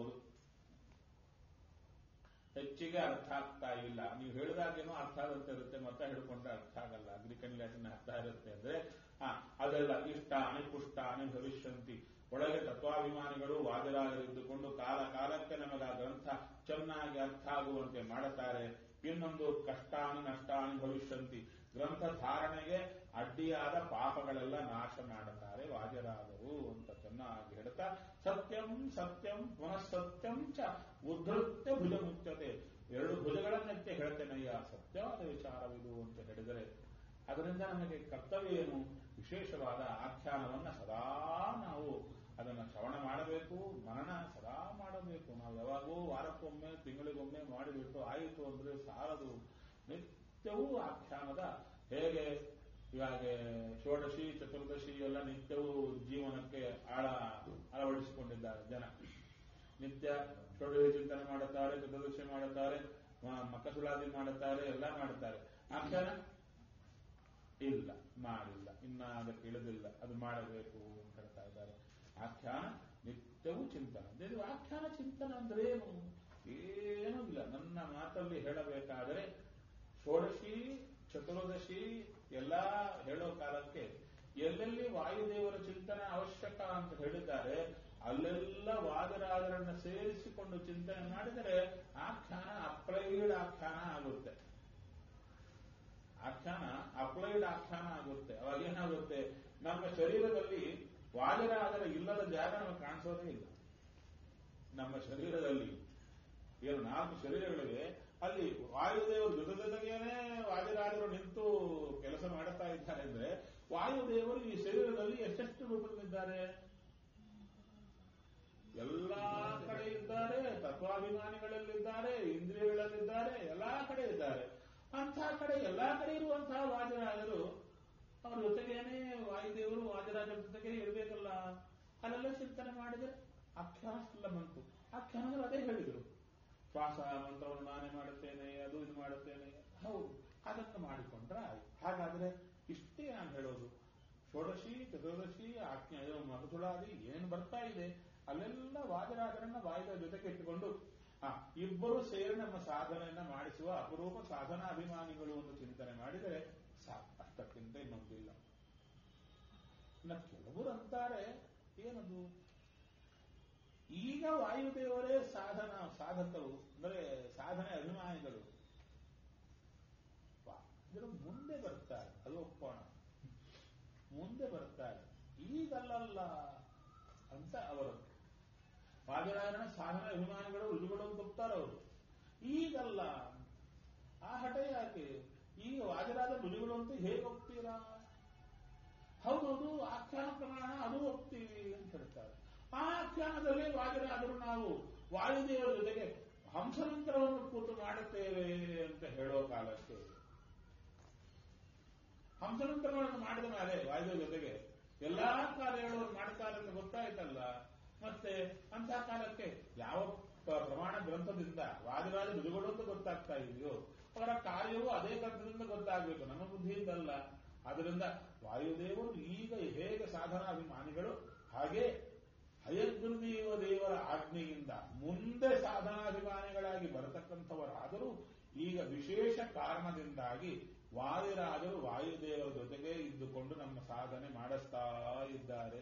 ಹೆಚ್ಚಿಗೆ ಅರ್ಥ ಆಗ್ತಾ ಇಲ್ಲ ನೀವು ಹೇಳಿದಾಗೇನೋ ಅರ್ಥ ಆಗುತ್ತೆ ಇರುತ್ತೆ ಮತ್ತೆ ಹಿಡ್ಕೊಂಡ್ರೆ ಅರ್ಥ ಆಗಲ್ಲ ಅಗ್ರಿಕನ್ ಲ್ಯಾಟಿನ್ ಅರ್ಥ ಇರುತ್ತೆ ಅಂದ್ರೆ ಆ ಅದೆಲ್ಲ ಇಷ್ಟ ಅನಿಪುಷ್ಟ ಅನಿ ಭವಿಷ್ಯಂತಿ ಒಳಗೆ ತತ್ವಾಭಿಮಾನಿಗಳು ವಾದಿರಾಗರಿದ್ದುಕೊಂಡು ಕಾಲ ಕಾಲಕ್ಕೆ ನಮಗೆ ಆ ಗ್ರಂಥ ಚೆನ್ನಾಗಿ ಅರ್ಥ ಆಗುವಂತೆ ಮಾಡುತ್ತಾರೆ ಇನ್ನೊಂದು ಕಷ್ಟಾನಿ ನಷ್ಟಾನಿ ಭವಿಷ್ಯಂತಿ ಗ್ರಂಥ ಧಾರಣೆಗೆ ಅಡ್ಡಿಯಾದ ಪಾಪಗಳೆಲ್ಲ ನಾಶ ಮಾಡುತ್ತಾರೆ ವಾಜರಾದರು ಅಂತ ಚೆನ್ನಾಗಿ ಹೇಳ್ತಾ ಸತ್ಯಂ ಸತ್ಯಂ ಪುನಃ ಸತ್ಯಂ ಚ ಉದ್ಧತ್ಯ ಭುಜ ಮುಚ್ಚತೆ ಎರಡು ಭುಜಗಳನ್ನೆತ್ತೆ ಹೇಳ್ತೇನಯ್ಯ ಸತ್ಯವಾದ ವಿಚಾರವಿದು ಅಂತ ಹೇಳಿದರೆ ಅದರಿಂದ ನಮಗೆ ಕರ್ತವ್ಯ ಏನು ವಿಶೇಷವಾದ ಆಖ್ಯಾನವನ್ನ ಸದಾ ನಾವು ಅದನ್ನು ಶ್ರವಣ ಮಾಡಬೇಕು ಮನನ ಸದಾ ಮಾಡಬೇಕು ನಾವು ಯಾವಾಗೂ ವಾರಕ್ಕೊಮ್ಮೆ ತಿಂಗಳಿಗೊಮ್ಮೆ ಮಾಡಿಬಿಟ್ಟು ಆಯಿತು ಅಂದ್ರೆ ಸಾಲದು ನಿತ್ಯವೂ ಆಖ್ಯಾನದ ಹೇಗೆ ಇವಾಗ ಷೋಡಶಿ ಚತುರ್ದಶಿ ಎಲ್ಲ ನಿತ್ಯವೂ ಜೀವನಕ್ಕೆ ಆಳ ಅಳವಡಿಸಿಕೊಂಡಿದ್ದಾರೆ ಜನ ನಿತ್ಯ ಷೋಡಶಿ ಚಿಂತನೆ ಮಾಡುತ್ತಾರೆ ಚತುರ್ದಶಿ ಮಾಡುತ್ತಾರೆ ಮಕ್ಕಸುಳಾದಿ ಮಾಡುತ್ತಾರೆ ಎಲ್ಲ ಮಾಡುತ್ತಾರೆ ಆಖ್ಯಾನ ಇಲ್ಲ ಮಾಡಿಲ್ಲ ಇನ್ನ ಅದಕ್ಕೆ ಇಳಿದಿಲ್ಲ ಅದು ಮಾಡಬೇಕು ಅಂತ ಹೇಳ್ತಾ ಇದ್ದಾರೆ ಆಖ್ಯಾನ ನಿತ್ಯವೂ ಚಿಂತನೆ ಇದು ಆಖ್ಯಾನ ಚಿಂತನೆ ಅಂದ್ರೆ ಏನು ಏನೂ ಇಲ್ಲ ನನ್ನ ಮಾತಲ್ಲಿ ಹೇಳಬೇಕಾದರೆ ಷೋಡಶಿ ಚತುರ್ದಶಿ ಎಲ್ಲ ಹೇಳೋ ಕಾಲಕ್ಕೆ ಎಲ್ಲೆಲ್ಲಿ ವಾಯುದೇವರ ಚಿಂತನೆ ಅವಶ್ಯಕ ಅಂತ ಹೇಳಿದ್ದಾರೆ ಅಲ್ಲೆಲ್ಲ ವಾದರಾದರನ್ನ ಸೇರಿಸಿಕೊಂಡು ಚಿಂತನೆ ಮಾಡಿದರೆ ಆಖ್ಯಾನ ಅಪ್ಲೈಡ್ ಆಖ್ಯಾನ ಆಗುತ್ತೆ ಆಖ್ಯಾನ ಅಪ್ಲೈಡ್ ಆಖ್ಯಾನ ಆಗುತ್ತೆ ಅವಾಗ ಏನಾಗುತ್ತೆ ನಮ್ಮ ಶರೀರದಲ್ಲಿ ವಾಜರಾದರ ಇಲ್ಲದ ಜಾಗ ನಮಗೆ ಕಾಣಿಸೋದೇ ಇಲ್ಲ ನಮ್ಮ ಶರೀರದಲ್ಲಿ ಏನು ನಾಲ್ಕು ಶರೀರಗಳಿವೆ ಅಲ್ಲಿ ವಾಯುದೇವರು ಜೊತೆ ಜೊತೆಗೇನೆ ವಾಯುರಾಜರು ನಿಂತು ಕೆಲಸ ಮಾಡುತ್ತಾ ಇದ್ದಾರೆ ಅಂದ್ರೆ ವಾಯುದೇವರು ಈ ಶರೀರದಲ್ಲಿ ಎಷ್ಟೆಷ್ಟು ರೂಪದಲ್ಲಿದ್ದಾರೆ ಎಲ್ಲಾ ಕಡೆ ಇದ್ದಾರೆ ತತ್ವಾಭಿಮಾನಿಗಳಲ್ಲಿದ್ದಾರೆ ಇಂದ್ರಿಯಗಳಲ್ಲಿದ್ದಾರೆ ಎಲ್ಲಾ ಕಡೆ ಇದ್ದಾರೆ ಅಂಥ ಕಡೆ ಎಲ್ಲಾ ಕಡೆ ಇರುವಂತಹ ವಾದಿರಾಜರು ಅವ್ರ ಜೊತೆಗೇನೆ ವಾಯುದೇವರು ವಾದಿರಾಜರ ಜೊತೆಗೆ ಇರಬೇಕಲ್ಲ ಅಲ್ಲೆಲ್ಲ ಚಿಂತನೆ ಮಾಡಿದ್ರೆ ಆಖ್ಯಾನ ಎಲ್ಲ ಬಂತು ಆಖ್ಯಾನಗಳು ಅದೇ ಹೇಳಿದರು ಶ್ವಾಸ ಮಂತ್ರವನ್ನು ನಾನೇ ಮಾಡುತ್ತೇನೆ ಅದು ಇದು ಮಾಡುತ್ತೇನೆ ಹೌದು ಅದನ್ನು ಮಾಡಿಕೊಂಡ್ರೆ ಆಯ್ತು ಹಾಗಾದ್ರೆ ಇಷ್ಟೇ ನಾನು ಹೇಳೋದು ಷೋಡಶಿ ಚತುರ್ದಶಿ ಆಜ್ಞೆ ಮಗದುಳಾದಿ ಏನು ಬರ್ತಾ ಇದೆ ಅಲ್ಲೆಲ್ಲ ವಾದರಾಜರನ್ನ ವಾಯುದ ಜೊತೆಗೆ ಇಟ್ಟುಕೊಂಡು ಆ ಇಬ್ಬರು ಸೇರಿ ನಮ್ಮ ಸಾಧನೆಯನ್ನ ಮಾಡಿಸುವ ಅಪರೂಪ ಸಾಧನಾಭಿಮಾನಿಗಳು ಎಂದು ಚಿಂತನೆ ಮಾಡಿದರೆ ಸಾಕು ಅಷ್ಟಕ್ಕಿಂತ ಇನ್ನೊಂದಿಲ್ಲ ಇನ್ನು ಕೆಲವರು ಅಂತಾರೆ ಏನದು ಈಗ ವಾಯುದೇವರೇ ಸಾಧನ ಸಾಧಕರು ಅಂದರೆ ಸಾಧನೆ ಅಭಿಮಾನಿಗಳು ವಾ, ಇದರ ಮುಂದೆ ಬರ್ತಾರೆ ಅದು ಒಪ್ಪೋಣ ಮುಂದೆ ಬರ್ತಾರೆ ಈಗಲ್ಲಲ್ಲ ಅಂತ ಅವರು ವಾದಿರಾಯಣ ಸಾಧನ ಅಭಿಮಾನಿಗಳು ರುಜುಗಳು ಅಂತ ಒಪ್ತಾರೆ ಅವರು ಈಗಲ್ಲ ಆ ಹಠ ಯಾಕೆ ಈಗ ವಾದಿರಾದ ರುಜುಗಳು ಅಂತ ಹೇಗೆ ಒಪ್ತೀರಾ ಹೌದೌದು ಆಖ್ಯಾನ ಪ್ರಮಾಣ ಅದು ಒಪ್ತೀವಿ ಅಂತ ಹೇಳ್ತಾರೆ ಆ ಆಖ್ಯಾನದಲ್ಲಿ ವಾದಿರಾದರೂ ನಾವು ವಾಯುದೇವರ ಜೊತೆಗೆ ಹಂಸಮಂತ್ರವನ್ನು ಕೂತು ಮಾಡುತ್ತೇವೆ ಅಂತ ಹೇಳೋ ಕಾಲಕ್ಕೆ ಹಂಸಮಂತ್ರಗಳನ್ನು ಮಾಡಿದ ಮೇಲೆ ವಾಯುದೇವ ಜೊತೆಗೆ ಎಲ್ಲಾ ಕಾರ್ಯಗಳು ಮಾಡ್ತಾರೆ ಅಂತ ಗೊತ್ತಾಯ್ತಲ್ಲ ಮತ್ತೆ ಅಂತ ಕಾಲಕ್ಕೆ ಯಾವ ಪ- ಪ್ರಮಾಣ ಗ್ರಂಥದಿಂದ ವಾದಿರಾಜ ರುಜುಗಳು ಅಂತ ಗೊತ್ತಾಗ್ತಾ ಇದೆಯೋ ಅವರ ಕಾರ್ಯವೂ ಅದೇ ಗ್ರಂಥದಿಂದ ಗೊತ್ತಾಗಬೇಕು ನಮ್ಮ ಬುದ್ಧಿಯಿಂದಲ್ಲ ಆದ್ದರಿಂದ ವಾಯುದೇವರು ಈಗ ಹೇಗೆ ಸಾಧನಾಭಿಮಾನಿಗಳು ಹಾಗೆ ಹಯಗ್ರೀವ ದೇವರ ಆಜ್ಞೆಯಿಂದ ಮುಂದೆ ಸಾಧನಾಭಿಮಾನಿಗಳಾಗಿ ಬರತಕ್ಕಂಥವರಾದರೂ ಈಗ ವಿಶೇಷ ಕಾರಣದಿಂದಾಗಿ ವಾಯುರಾಜರು ವಾಯುದೇವರ ಜೊತೆಗೆ ಇದ್ದುಕೊಂಡು ನಮ್ಮ ಸಾಧನೆ ಮಾಡಿಸ್ತಾ ಇದ್ದಾರೆ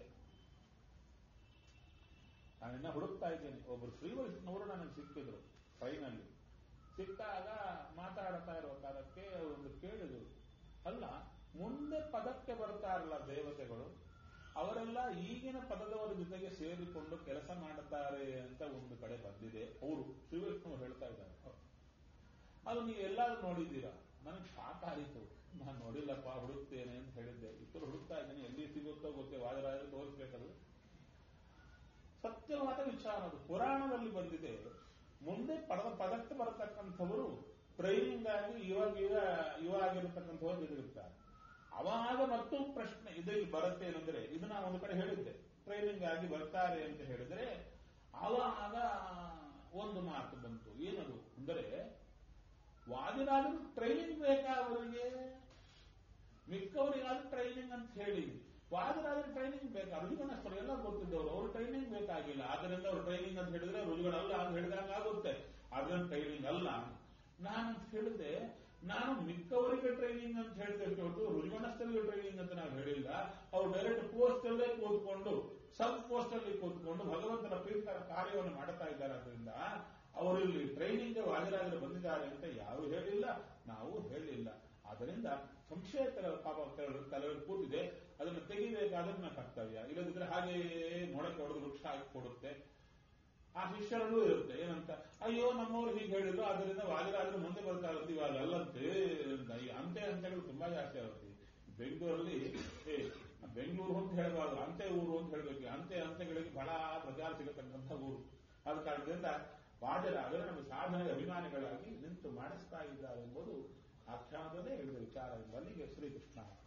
ನಾನಿನ್ನ ಹುಡುಕ್ತಾ ಇದ್ದೇನೆ ಒಬ್ಬರು ಶ್ರೀವೈಷ್ಣವರು ನನಗೆ ಸಿಕ್ಕಿದ್ರು ಟ್ರೈನಲ್ಲಿ ಸಿಕ್ಕಾಗ ಮಾತಾಡ್ತಾ ಇರುವ ಕಾಲಕ್ಕೆ ಒಂದು ಕೇಳಿದ್ರು ಅಲ್ಲ ಮುಂದೆ ಪದಕ್ಕೆ ಬರ್ತಾರಲ್ಲ ದೇವತೆಗಳು ಅವರೆಲ್ಲ ಈಗಿನ ಪದದವರ ಜೊತೆಗೆ ಸೇರಿಕೊಂಡು ಕೆಲಸ ಮಾಡುತ್ತಾರೆ ಅಂತ ಒಂದು ಕಡೆ ಬಂದಿದೆ ಅವರು ಶ್ರೀವೈಷ್ಣವರು ಹೇಳ್ತಾ ಇದ್ದಾರೆ ಅದು ನೀವು ಎಲ್ಲಾದ್ರೂ ನೋಡಿದ್ದೀರಾ ನನಗೆ ಶಾಕ್ ಆಯಿತು ನಾನು ನೋಡಿಲ್ಲಪ್ಪ ಹುಡುಕ್ತೇನೆ ಅಂತ ಹೇಳಿದ್ದೆ ಇಬ್ಬರು ಹುಡುಕ್ತಾ ಇದ್ದೇನೆ ಎಲ್ಲಿ ಸಿಗುತ್ತೋ ಗೊತ್ತೇ ವಾದರಾಜ ತೋರಿಸ್ಬೇಕದು ಸತ್ಯವಾದ ವಿಚಾರ ಅದು ಪುರಾಣದಲ್ಲಿ ಬಂದಿದೆ ಮುಂದೆ ಪದದ ಪದಕ್ಕೆ ಬರತಕ್ಕಂಥವರು ಟ್ರೈನಿಂಗ್ ಆಗಿ ಇವಾಗ ಈಗ ಯುವ ಆಗಿರತಕ್ಕಂಥವ್ರು ಎದುರುತ್ತಾರೆ ಅವಾಗ ಮತ್ತು ಪ್ರಶ್ನೆ ಇದರಲ್ಲಿ ಬರುತ್ತೆ ಏನಂದ್ರೆ ಇದು ನಾನು ಒಂದು ಕಡೆ ಹೇಳಿದ್ದೆ ಟ್ರೈನಿಂಗ್ ಆಗಿ ಬರ್ತಾರೆ ಅಂತ ಹೇಳಿದ್ರೆ ಆವಾಗ ಒಂದು ಮಾತು ಬಂತು ಏನದು ಅಂದರೆ ವಾದಿರಾದರೂ ಟ್ರೈನಿಂಗ್ ಬೇಕಾ ಅವರಿಗೆ ಮಿಕ್ಕವರಿಗಾದ್ರೂ ಟ್ರೈನಿಂಗ್ ಅಂತ ಹೇಳಿ ವಾದಿರಾದ್ರೆ ಟ್ರೈನಿಂಗ್ ಬೇಕಾ ರುಜುಗಣಸ್ಥರು ಎಲ್ಲ ಗೊತ್ತಿದ್ದವರು ಅವರು ಟ್ರೈನಿಂಗ್ ಬೇಕಾಗಿಲ್ಲ ಆದ್ದರಿಂದ ಅವರು ಟ್ರೈನಿಂಗ್ ಅಂತ ಹೇಳಿದ್ರೆ ರುಜುಗಳಲ್ಲ ಅಂತ ಹೇಳಿದಾಗ ಆಗುತ್ತೆ ಆದ್ರಿಂದ ಟ್ರೈನಿಂಗ್ ಅಲ್ಲ ನಾನು ಅಂತ ಹೇಳಿದೆ ನಾನು ಮಿಕ್ಕವರಿಗೆ ಟ್ರೈನಿಂಗ್ ಅಂತ ಹೇಳ್ತೇವೆ ಹೊರತು ರುಜುಗಣಸ್ಥರಿಗೆ ಟ್ರೈನಿಂಗ್ ಅಂತ ನಾವು ಹೇಳಿಲ್ಲ ಅವ್ರು ಡೈರೆಕ್ಟ್ ಪೋಸ್ಟ್ ಅಲ್ಲೇ ಕೂತ್ಕೊಂಡು ಸಬ್ ಪೋಸ್ಟ್ ಅಲ್ಲಿ ಕೂತ್ಕೊಂಡು ಭಗವಂತನ ಪ್ರೀತಿಕರ ಕಾರ್ಯವನ್ನು ಮಾಡುತ್ತಾ ಇದ್ದಾರೆ ಅದರಿಂದ ಅವರು ಇಲ್ಲಿ ಟ್ರೈನಿಂಗ್ ಹಾಜರಾಗಲು ಬಂದಿದ್ದಾರೆ ಅಂತ ಯಾರು ಹೇಳಿಲ್ಲ ನಾವು ಹೇಳಿಲ್ಲ ಆದ್ದರಿಂದ ಸಂಶಯ ಕೆಲ- ಪಾಪ ಕೆಲವರು ಕೆಲವರು ಕೂತಿದೆ ಅದನ್ನು ತೆಗಿಬೇಕಾದ್ರೆ ನನ್ನ ಕರ್ತವ್ಯ ಇಲ್ಲದಿದ್ರೆ ಹಾಗೆ ಮೊಳಕೆ ಹೊಡೆದು ವೃಕ್ಷ ಹಾಕಿ ಕೊಡುತ್ತೆ ಆ ಶಿಷ್ಯರಲ್ಲೂ ಇರುತ್ತೆ ಏನಂತ ಅಯ್ಯೋ ನಮ್ಮವ್ರು ಹೀಗೆ ಹೇಳಿದ್ರು ಅದರಿಂದ ವಾದಿರಾದ್ರೆ ಮುಂದೆ ಬರ್ತಾ ಇರುತ್ತೆ ಇವಾಗ ಅಲ್ಲಂತೆ ಅಂತ. ಈ ಅಂತೆ ಅಂತೆಗಳು ತುಂಬಾ ಜಾಸ್ತಿ ಆಗುತ್ತೆ ಬೆಂಗಳೂರಲ್ಲಿ ಏ ಬೆಂಗಳೂರು ಅಂತ ಹೇಳಬಾರ್ದು ಅಂತೆ ಊರು ಅಂತ ಹೇಳಬೇಕು ಅಂತೆ ಅಂತೆಗಳಿಗೆ ಬಹಳ ಪ್ರಚಾರ ಸಿಗತಕ್ಕಂಥ ಊರು ಆದ ಕಾರಣದಿಂದ ವಾದರಾದರೆ ನಮ್ಮ ಸಾಧನೆಯ ಅಭಿಮಾನಿಗಳಾಗಿ ನಿಂತು ಮಾಡಿಸ್ತಾ ಇದ್ದಾರೆ ಎಂಬುದು ಆಖ್ಯಾನದಲ್ಲೇ ಹೇಳಿದ ವಿಚಾರ ಎಂಬಲ್ಲಿಗೆ ಶ್ರೀಕೃಷ್ಣ